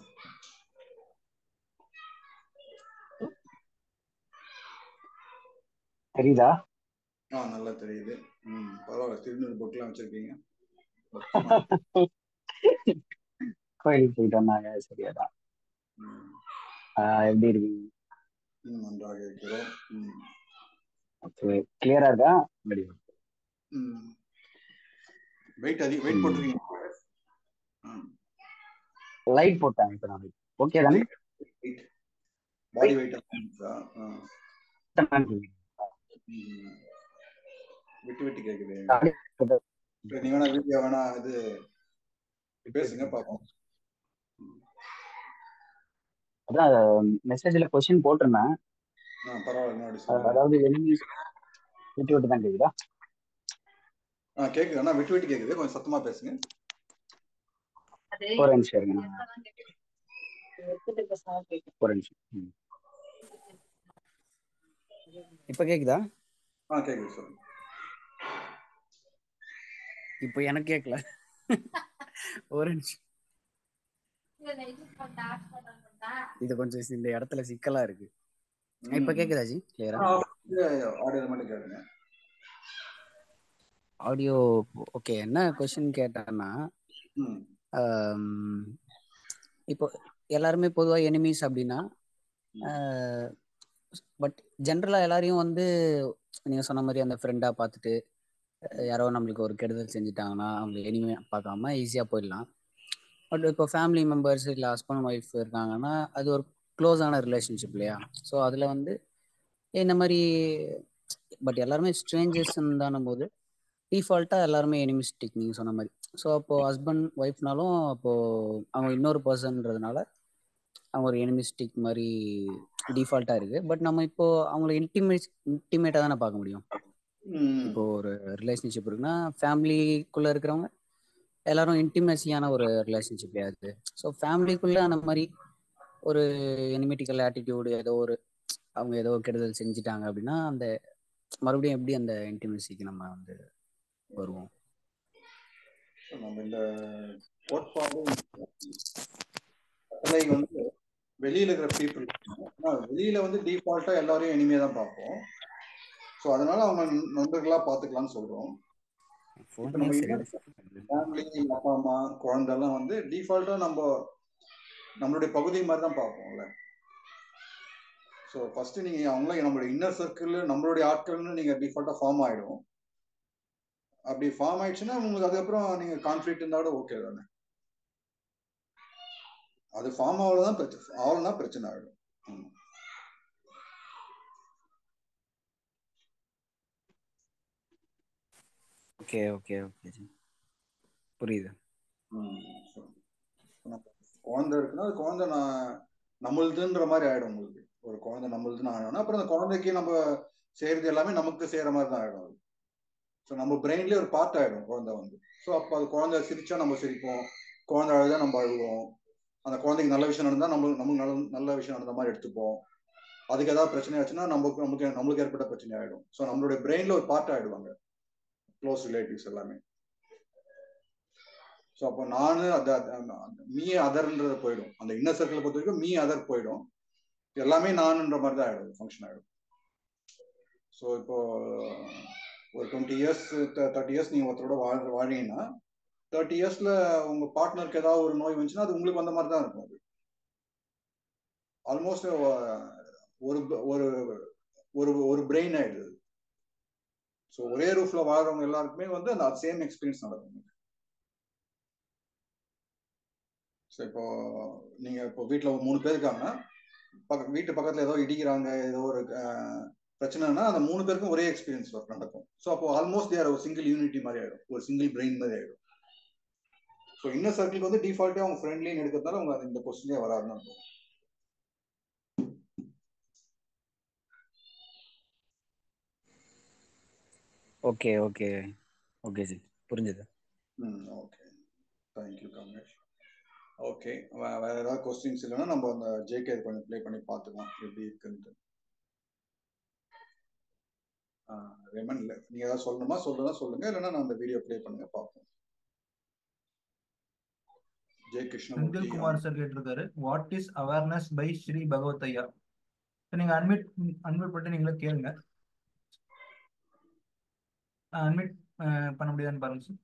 தெரியுதா ஆ நல்லா தெரியுது ம் பரவாயில்ல திருநூறு பொட்டுலாம் வச்சிருக்கீங்க கோயிலுக்கு போயிட்டு வந்தாங்க சரியாதான் ம். ஆஹ் எப்படி இருக்கீங்க ம், நன்றாக இருக்கிறோம் ம் ஓகே கிளியரா இருக்கா ரெடி ம் வெயிட் அதிக வெயிட் ம். போட்டிருக்கீங்க ம் லைட் போட்டாங்க இப்ப நான் ஓகே தானே வெயிட் பாடி வெயிட் ஆ ம். விட்டு விட்டு கேக்குது சரி, நீ வேணா வீடியோ வேணா இது பேசுங்க பாப்போம் அதான் மெசேஜ்ல கொஸ்டின் போட்டிருந்தேன் ஆ பரவாயில்ல முன்னாடி அஹ் சொல்லுங்க அதாவது எனிமீஸ் விட்டு விட்டு தான் கேக்குதா ஆ கேக்குது அண்ணா விட்டு விட்டு கேக்குது கொஞ்சம் சத்தமா பேசுங்க ஒரு நிமிஷம் இருங்க ஒரு நிமிஷம் ம். இப்ப கேக்குதா ஆ கேக்குது சொல்லுங்க இப்போ எனக்கு கேட்கல ஒரு நிமிஷம் இது கொஞ்சம் இந்த இடத்துல சிக்கலா இருக்கு இப்ப கேக்குதா ஜி கிளியரா ஆடியோ மட்டும் கேளுங்க ஆடியோ ஓகே என்ன கொஸ்டின் கேட்டேன்னா ம் ஆம், இப்போ எல்லாருமே பொதுவாக எனிமீஸ் அப்படின்னா பட் ஜென்ரலாக எல்லாரையும் வந்து நீங்கள் சொன்ன மாதிரி அந்த ஃப்ரெண்டாக பார்த்துட்டு அஹ், யாரோ நம்மளுக்கு ஒரு கெடுதல் செஞ்சுட்டாங்கன்னா அவங்க எனிமே பார்க்காம ஈஸியாக போயிடலாம் பட் இப்போ ஃபேமிலி மெம்பர்ஸ் இல்லை ஹஸ்பண்ட் ஒய்ஃப் இருக்காங்கன்னா அது ஒரு க்ளோஸான ரிலேஷன்ஷிப் இல்லையா ஸோ அதில் வந்து இந்த மாதிரி பட் எல்லாருமே ஸ்ட்ரேஞ்சர்ஸ்ன்னு தானும் போது டிஃபால்ட்டாக எல்லாருமே எனிமிஸ்டிக் நீங்கள் சொன்ன மாதிரி ஸோ அப்போது ஹஸ்பண்ட் ஒய்ஃப்னாலும் அப்போது அவங்க இன்னொரு பர்சன்றதுனால அவங்க ஒரு எனிமிஸ்டிக் மாதிரி டிஃபால்ட்டாக இருக்குது பட் நம்ம இப்போ அவங்கள இன்டிமேட் இன்டிமேட்டாக தானே பார்க்க முடியும் ம் இப்போ ஒரு ரிலேஷன்ஷிப் இருக்குன்னா ஃபேமிலிக்குள்ளே இருக்கிறவங்க எல்லாரும் இன்டிமேசியான ஒரு ரிலேஷன்ஷிப் அது ஸோ ஃபேமிலிக்குள்ளே அந்த மாதிரி ஒரு எனிமிட்டிக்கல் ஆட்டிடியூடு ஏதோ ஒரு அவங்க ஏதோ கெடுதல் செஞ்சுட்டாங்க அப்படின்னா அந்த மறுபடியும் எப்படி அந்த இன்டிமேசிக்கு நம்ம வந்து வருவோம் So, நம்ம இந்த கோட்பாடு கட்டளை வந்து வெளியில இருக்கிற பீப்புள் வெளியில வந்து டிஃபால்ட்டா எல்லாரையும் இனிமே தான் பார்ப்போம் ஸோ அதனால அவங்க நண்பர்களா பார்த்துக்கலாம்னு சொல்றோம் இப்போ நம்ம ஃபேமிலி அப்பா அம்மா குழந்தைலாம் வந்து டிஃபால்ட்டா நம்ம நம்மளுடைய பகுதி மாதிரி தான் பார்ப்போம்ல ஸோ ஃபர்ஸ்ட் நீங்க அவங்கள நம்மளுடைய இன்னர் சர்க்கிள் நம்மளுடைய ஆட்கள்னு நீங்க டிஃபால்ட்டா ஃபார்ம் ஆயிடும் அப்படி ஃபார்ம் ஆயிடுச்சுன்னா உங்களுக்கு அதுக்கப்புறம் நீங்க கான்ஃபிளிக் இருந்தா கூட ஓகே தானே அது ஃபார்ம் ஆகலதான் பிரச்சனை ஆகலன்னா பிரச்சனை ஆயிடும் ம். ஓகே ஓகே ஓகே புரியுது ம். So, நம்ம குழந்தை இருக்குன்னா அது குழந்தை நான் நம்மளுதுன்ற மாதிரி ஆயிடும் உங்களுக்கு ஒரு குழந்தை நம்மளுதுன்னு ஆயிடும்னா அப்புறம் அந்த குழந்தைக்கு நம்ம செய்யறது எல்லாமே நமக்கு செய்யற மாதிரி தான் ஆயிடும் அது ஸோ நம்ம பிரெயின்லேயே ஒரு பார்ட் ஆயிடும் குழந்தை வந்து ஸோ அப்போ அது குழந்தை சிரிச்சா நம்ம சிரிப்போம் குழந்தை அழுதா நம்ம அழுவோம் அந்த குழந்தைக்கு நல்ல விஷயம் நடந்தா நம்ம நமக்கு நல்ல நல்ல விஷயம் நடந்த மாதிரி எடுத்துப்போம் அதுக்கு ஏதாவது பிரச்சனை ஆச்சுன்னா நமக்கு நமக்கு நம்மளுக்கு ஏற்பட்ட பிரச்சனை ஆயிடும் ஸோ நம்மளுடைய பிரெயின்ல ஒரு பார்ட் ஆயிடுவாங்க க்ளோஸ் ரிலேட்டிவ்ஸ் எல்லாமே ஸோ அப்போ நான் அது மீ அதர்ன்றது போயிடும் அந்த இன்னர் சர்க்கிளை பொறுத்த வரைக்கும் மீ அதர் போயிடும் எல்லாமே நான்ன்ற மாதிரி தான் ஆயிடும் ஃபங்க்ஷன் ஆயிடும் ஸோ இப்போ ஒரு டுவெண்ட்டி இயர்ஸ் தேர்ட்டி இயர்ஸ் நீங்கள் ஒருத்தரோட வாழ் வாழீங்கன்னா தேர்ட்டி இயர்ஸ்ல உங்க பார்ட்னருக்கு ஏதாவது ஒரு நோய் வந்துச்சுன்னா அது உங்களுக்கு வந்த மாதிரி தான் இருக்கும் அது ஆல்மோஸ்ட் ஒரு ஒரு ஒரு ஒரு பிரெயின் ஆயிடுது ஸோ ஒரே ரூஃப்ல வாழ்றவங்க எல்லாருக்குமே வந்து அந்த சேம் எக்ஸ்பீரியன்ஸ் நடக்கும் ஸோ இப்போ நீங்க இப்போ வீட்டில் ஒரு மூணு பேர் இருக்காங்க பக்க வீட்டு பக்கத்துல ஏதோ இடிக்கிறாங்க ஏதோ ஒரு அஹ், பிரச்சனைனா அந்த மூணு பேருக்கும் ஒரே எக்ஸ்பீரியன்ஸ் நடக்கும் ஸோ அப்போ ஆல்மோஸ்ட் தேர் ஒரு சிங்கிள் யூனிட்டி மாதிரி ஆயிடும் ஒரு சிங்கிள் பிரெயின் மாதிரி ஆயிடும் ஸோ இன்னர் சர்க்கிளுக்கு வந்து டிஃபால்ட்டே அவங்க ஃப்ரெண்ட்லின்னு எடுக்கிறதால அவங்க அது இந்த கொஸ்டினே வராதுன்னு இருக்கும் ஓகே ஓகே ஓகே ஜி புரிஞ்சுது ம் ஓகே தேங்க்யூ கமேஷ் ஓகே வேற ஏதாவது கொஸ்டின்ஸ் இல்லைன்னா நம்ம அந்த ஜேகே கொஞ்சம் ப்ளே பண்ணி பார்த்துக்கலாம் எப்படி இருக்குன்ட்டு ரெமன் இல்லை நீங்க ஏதாவது சொல்லணுமா சொல்லுனா சொல்லுங்க இல்லைன்னா நான் அந்த வீடியோ ப்ளே பண்ணுங்க பார்ப்போம் ஜெய் கிருஷ்ணமூர்த்தி செந்தில் குமார் சார் கேட்டிருக்காரு what is awareness by Sri Bhagavat ஐயா நீங்க அட்மிட் அட்மிட் பண்ணிட்டு நீங்களே கேளுங்க அட்மிட் பண்ண முடியாதுன்னு பாருங்க சார்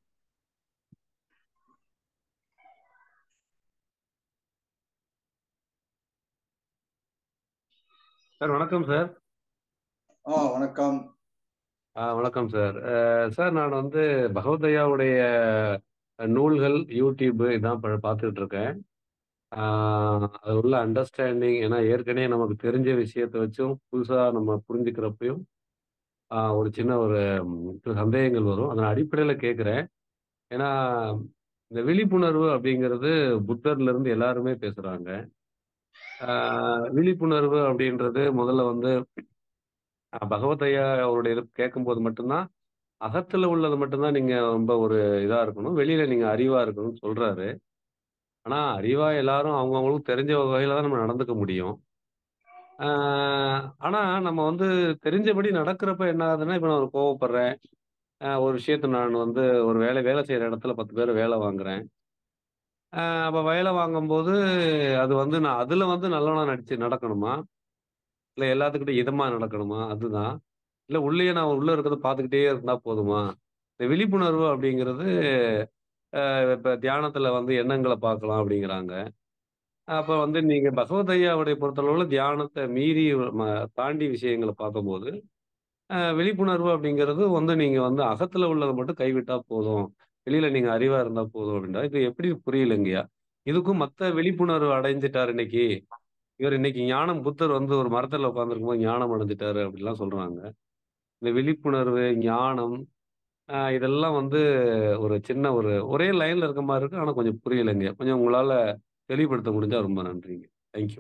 சார் வணக்கம் சார் ஆ வணக்கம் ஆ வணக்கம் சார் அஹ், சார் நான் வந்து பகவதையாவுடைய நூல்கள் யூடியூப் இதான் பா- பார்த்துட்டு இருக்கேன் ஆஹ், அது உள்ள அண்டர்ஸ்டாண்டிங் ஏன்னா ஏற்கனவே நமக்கு தெரிஞ்ச விஷயத்தை வச்சும் புதுசாக நம்ம புரிஞ்சுக்கிறப்பையும் ஆஹ், ஒரு சின்ன ஒரு ம், சில சந்தேகங்கள் வரும் அதன் அடிப்படையில் கேட்குறேன் ஏன்னா இந்த விழிப்புணர்வு அப்படிங்கிறது புத்தர்ல இருந்து எல்லாருமே பேசுறாங்க ஆஹ், விழிப்புணர்வு அப்படின்றது முதல்ல வந்து அஹ், பகவதையா அவருடைய இது கேட்கும்போது மட்டும்தான் அகத்துல உள்ளது மட்டும்தான் நீங்க ரொம்ப ஒரு இதா இருக்கணும் வெளியில நீங்க அறிவா இருக்கணும்னு சொல்றாரு ஆனா அறிவா எல்லாரும் அவங்கவுங்களுக்கு தெரிஞ்ச வகையில தான் நம்ம நடந்துக்க முடியும் ஆஹ் ஆனா நம்ம வந்து தெரிஞ்சபடி நடக்கிறப்ப என்ன ஆகுதுன்னா இப்ப நான் ஒரு கோவப்படுறேன் ஆஹ் ஒரு விஷயத்த நான் வந்து ஒரு வேலை வேலை செய்யற இடத்துல பத்து பேர் வேலை வாங்குறேன் ஆஹ் அப்ப வேலை வாங்கும்போது அது வந்து நான் அதுல வந்து நல்லவனா நடிச்சு நடக்கணுமா இல்ல எல்லாத்துக்கிட்டும் இதமா நடக்கணுமா அதுதான் இல்ல உள்ளேயே நான் உள்ள இருக்கிறத பார்த்துக்கிட்டே இருந்தா போதுமா இந்த விழிப்புணர்வு அப்படிங்கிறது ஆஹ் இப்ப தியானத்துல வந்து எண்ணங்களை பார்க்கலாம் அப்படிங்கிறாங்க அப்ப வந்து நீங்க பகவத் ஐயாவுடைய பொறுத்தளவுல தியானத்தை மீறி ம- தாண்டி விஷயங்களை பார்க்கும்போது ஆஹ் விழிப்புணர்வு அப்படிங்கிறது வந்து நீங்க வந்து அகத்துல உள்ளதை மட்டும் கைவிட்டா போதும் வெளியில நீங்க அறிவா இருந்தா போதும் அப்படின்றா இது எப்படி புரியலைங்கய்யா இதுக்கும் மத்த விழிப்புணர்வு அடைஞ்சிட்டாரு இன்னைக்கு இவர் இன்னைக்கு ஞானம் புத்தர் வந்து ஒரு மரத்துல உட்காந்துருக்கும் போது ஞானம் அடைஞ்சிட்டாரு அப்படிலாம் சொல்றாங்க இந்த விழிப்புணர்வு ஞானம் ஆஹ் இதெல்லாம் வந்து ஒரு சின்ன ஒரு ஒரே லைன்ல இருக்க மாதிரி இருக்கு ஆனா கொஞ்சம் புரியலைங்க கொஞ்சம் உங்களால தெளிவுபடுத்த முடிஞ்சா ரொம்ப நன்றிங்க தேங்க்யூ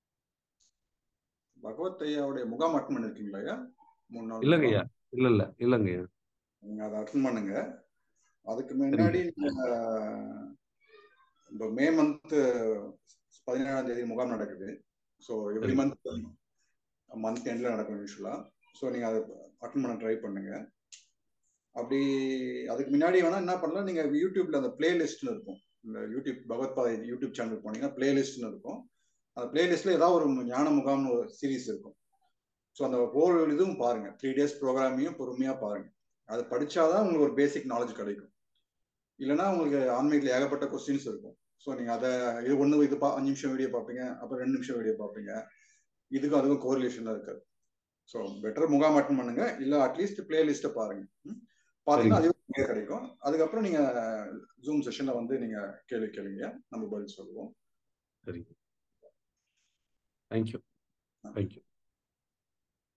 பகவத் ஐயாவுடைய முகாம் அட்டன் பண்ணிருக்கீங்களா ஐயா மூணு நாள் இல்லைங்கய்யா முகாம் இல்ல இல்ல இல்லைங்கய்யா நீங்க அதை அட்டன் பண்ணுங்க அதுக்கு முன்னாடி நீங்க இந்த மே மந்த் பதினேழாம் தேதி முகாம் நடக்குது ஸோ எவ்ரி சரிங்க மந்த் மந்த் எண்ட்ல நடக்கும் யூஸ்வலா ஸோ நீங்க அதை அட்டன் பண்ண ட்ரை பண்ணுங்க அப்படி அதுக்கு முன்னாடி வேணா என்ன பண்ணலாம் நீங்க யூடியூப்ல அந்த பிளேலிஸ்ட்னு இருக்கும் இந்த யூடியூப் பகவத் பாதை யூடியூப் சேனல் போனீங்கன்னா பிளேலிஸ்ட்னு இருக்கும் அந்த பிளேலிஸ்ட்ல ஏதாவது ஒரு ஞான முகாம்னு ஒரு சீரிஸ் இருக்கும் ஸோ அந்த ஹோல் இதுவும் பாருங்க த்ரீ டேஸ் ப்ரோக்ராமையும் பொறுமையா பாருங்க அது படிச்சாதான் உங்களுக்கு ஒரு பேசிக் நாலேஜ் கிடைக்கும் இல்லைன்னா உங்களுக்கு ஆன்மீகத்தில் ஏகப்பட்ட கொஸ்டின்ஸ் இருக்கும் ஸோ நீங்கள் அதை இது ஒன்று இது பா அஞ்சு நிமிஷம் வீடியோ பார்ப்பீங்க அப்புறம் ரெண்டு நிமிஷம் வீடியோ பார்ப்பீங்க இதுக்கும் அதுக்கும் கோரிலேஷன் இருக்காது ஸோ பெட்டர் முகாம் அட்டன் பண்ணுங்க இல்லை அட்லீஸ்ட் பிளேலிஸ்ட்டை பாருங்க ம்? பார்த்தீங்கன்னா சரிங்க அதுவே நிறைய கிடைக்கும் அதுக்கப்புறம் நீங்கள் ஜூம் செஷனில் வந்து நீங்கள் கேள்வி கேளுங்க நம்ம பதில் சொல்லுவோம் சரிங்க தேங்க்யூ தேங்க்யூ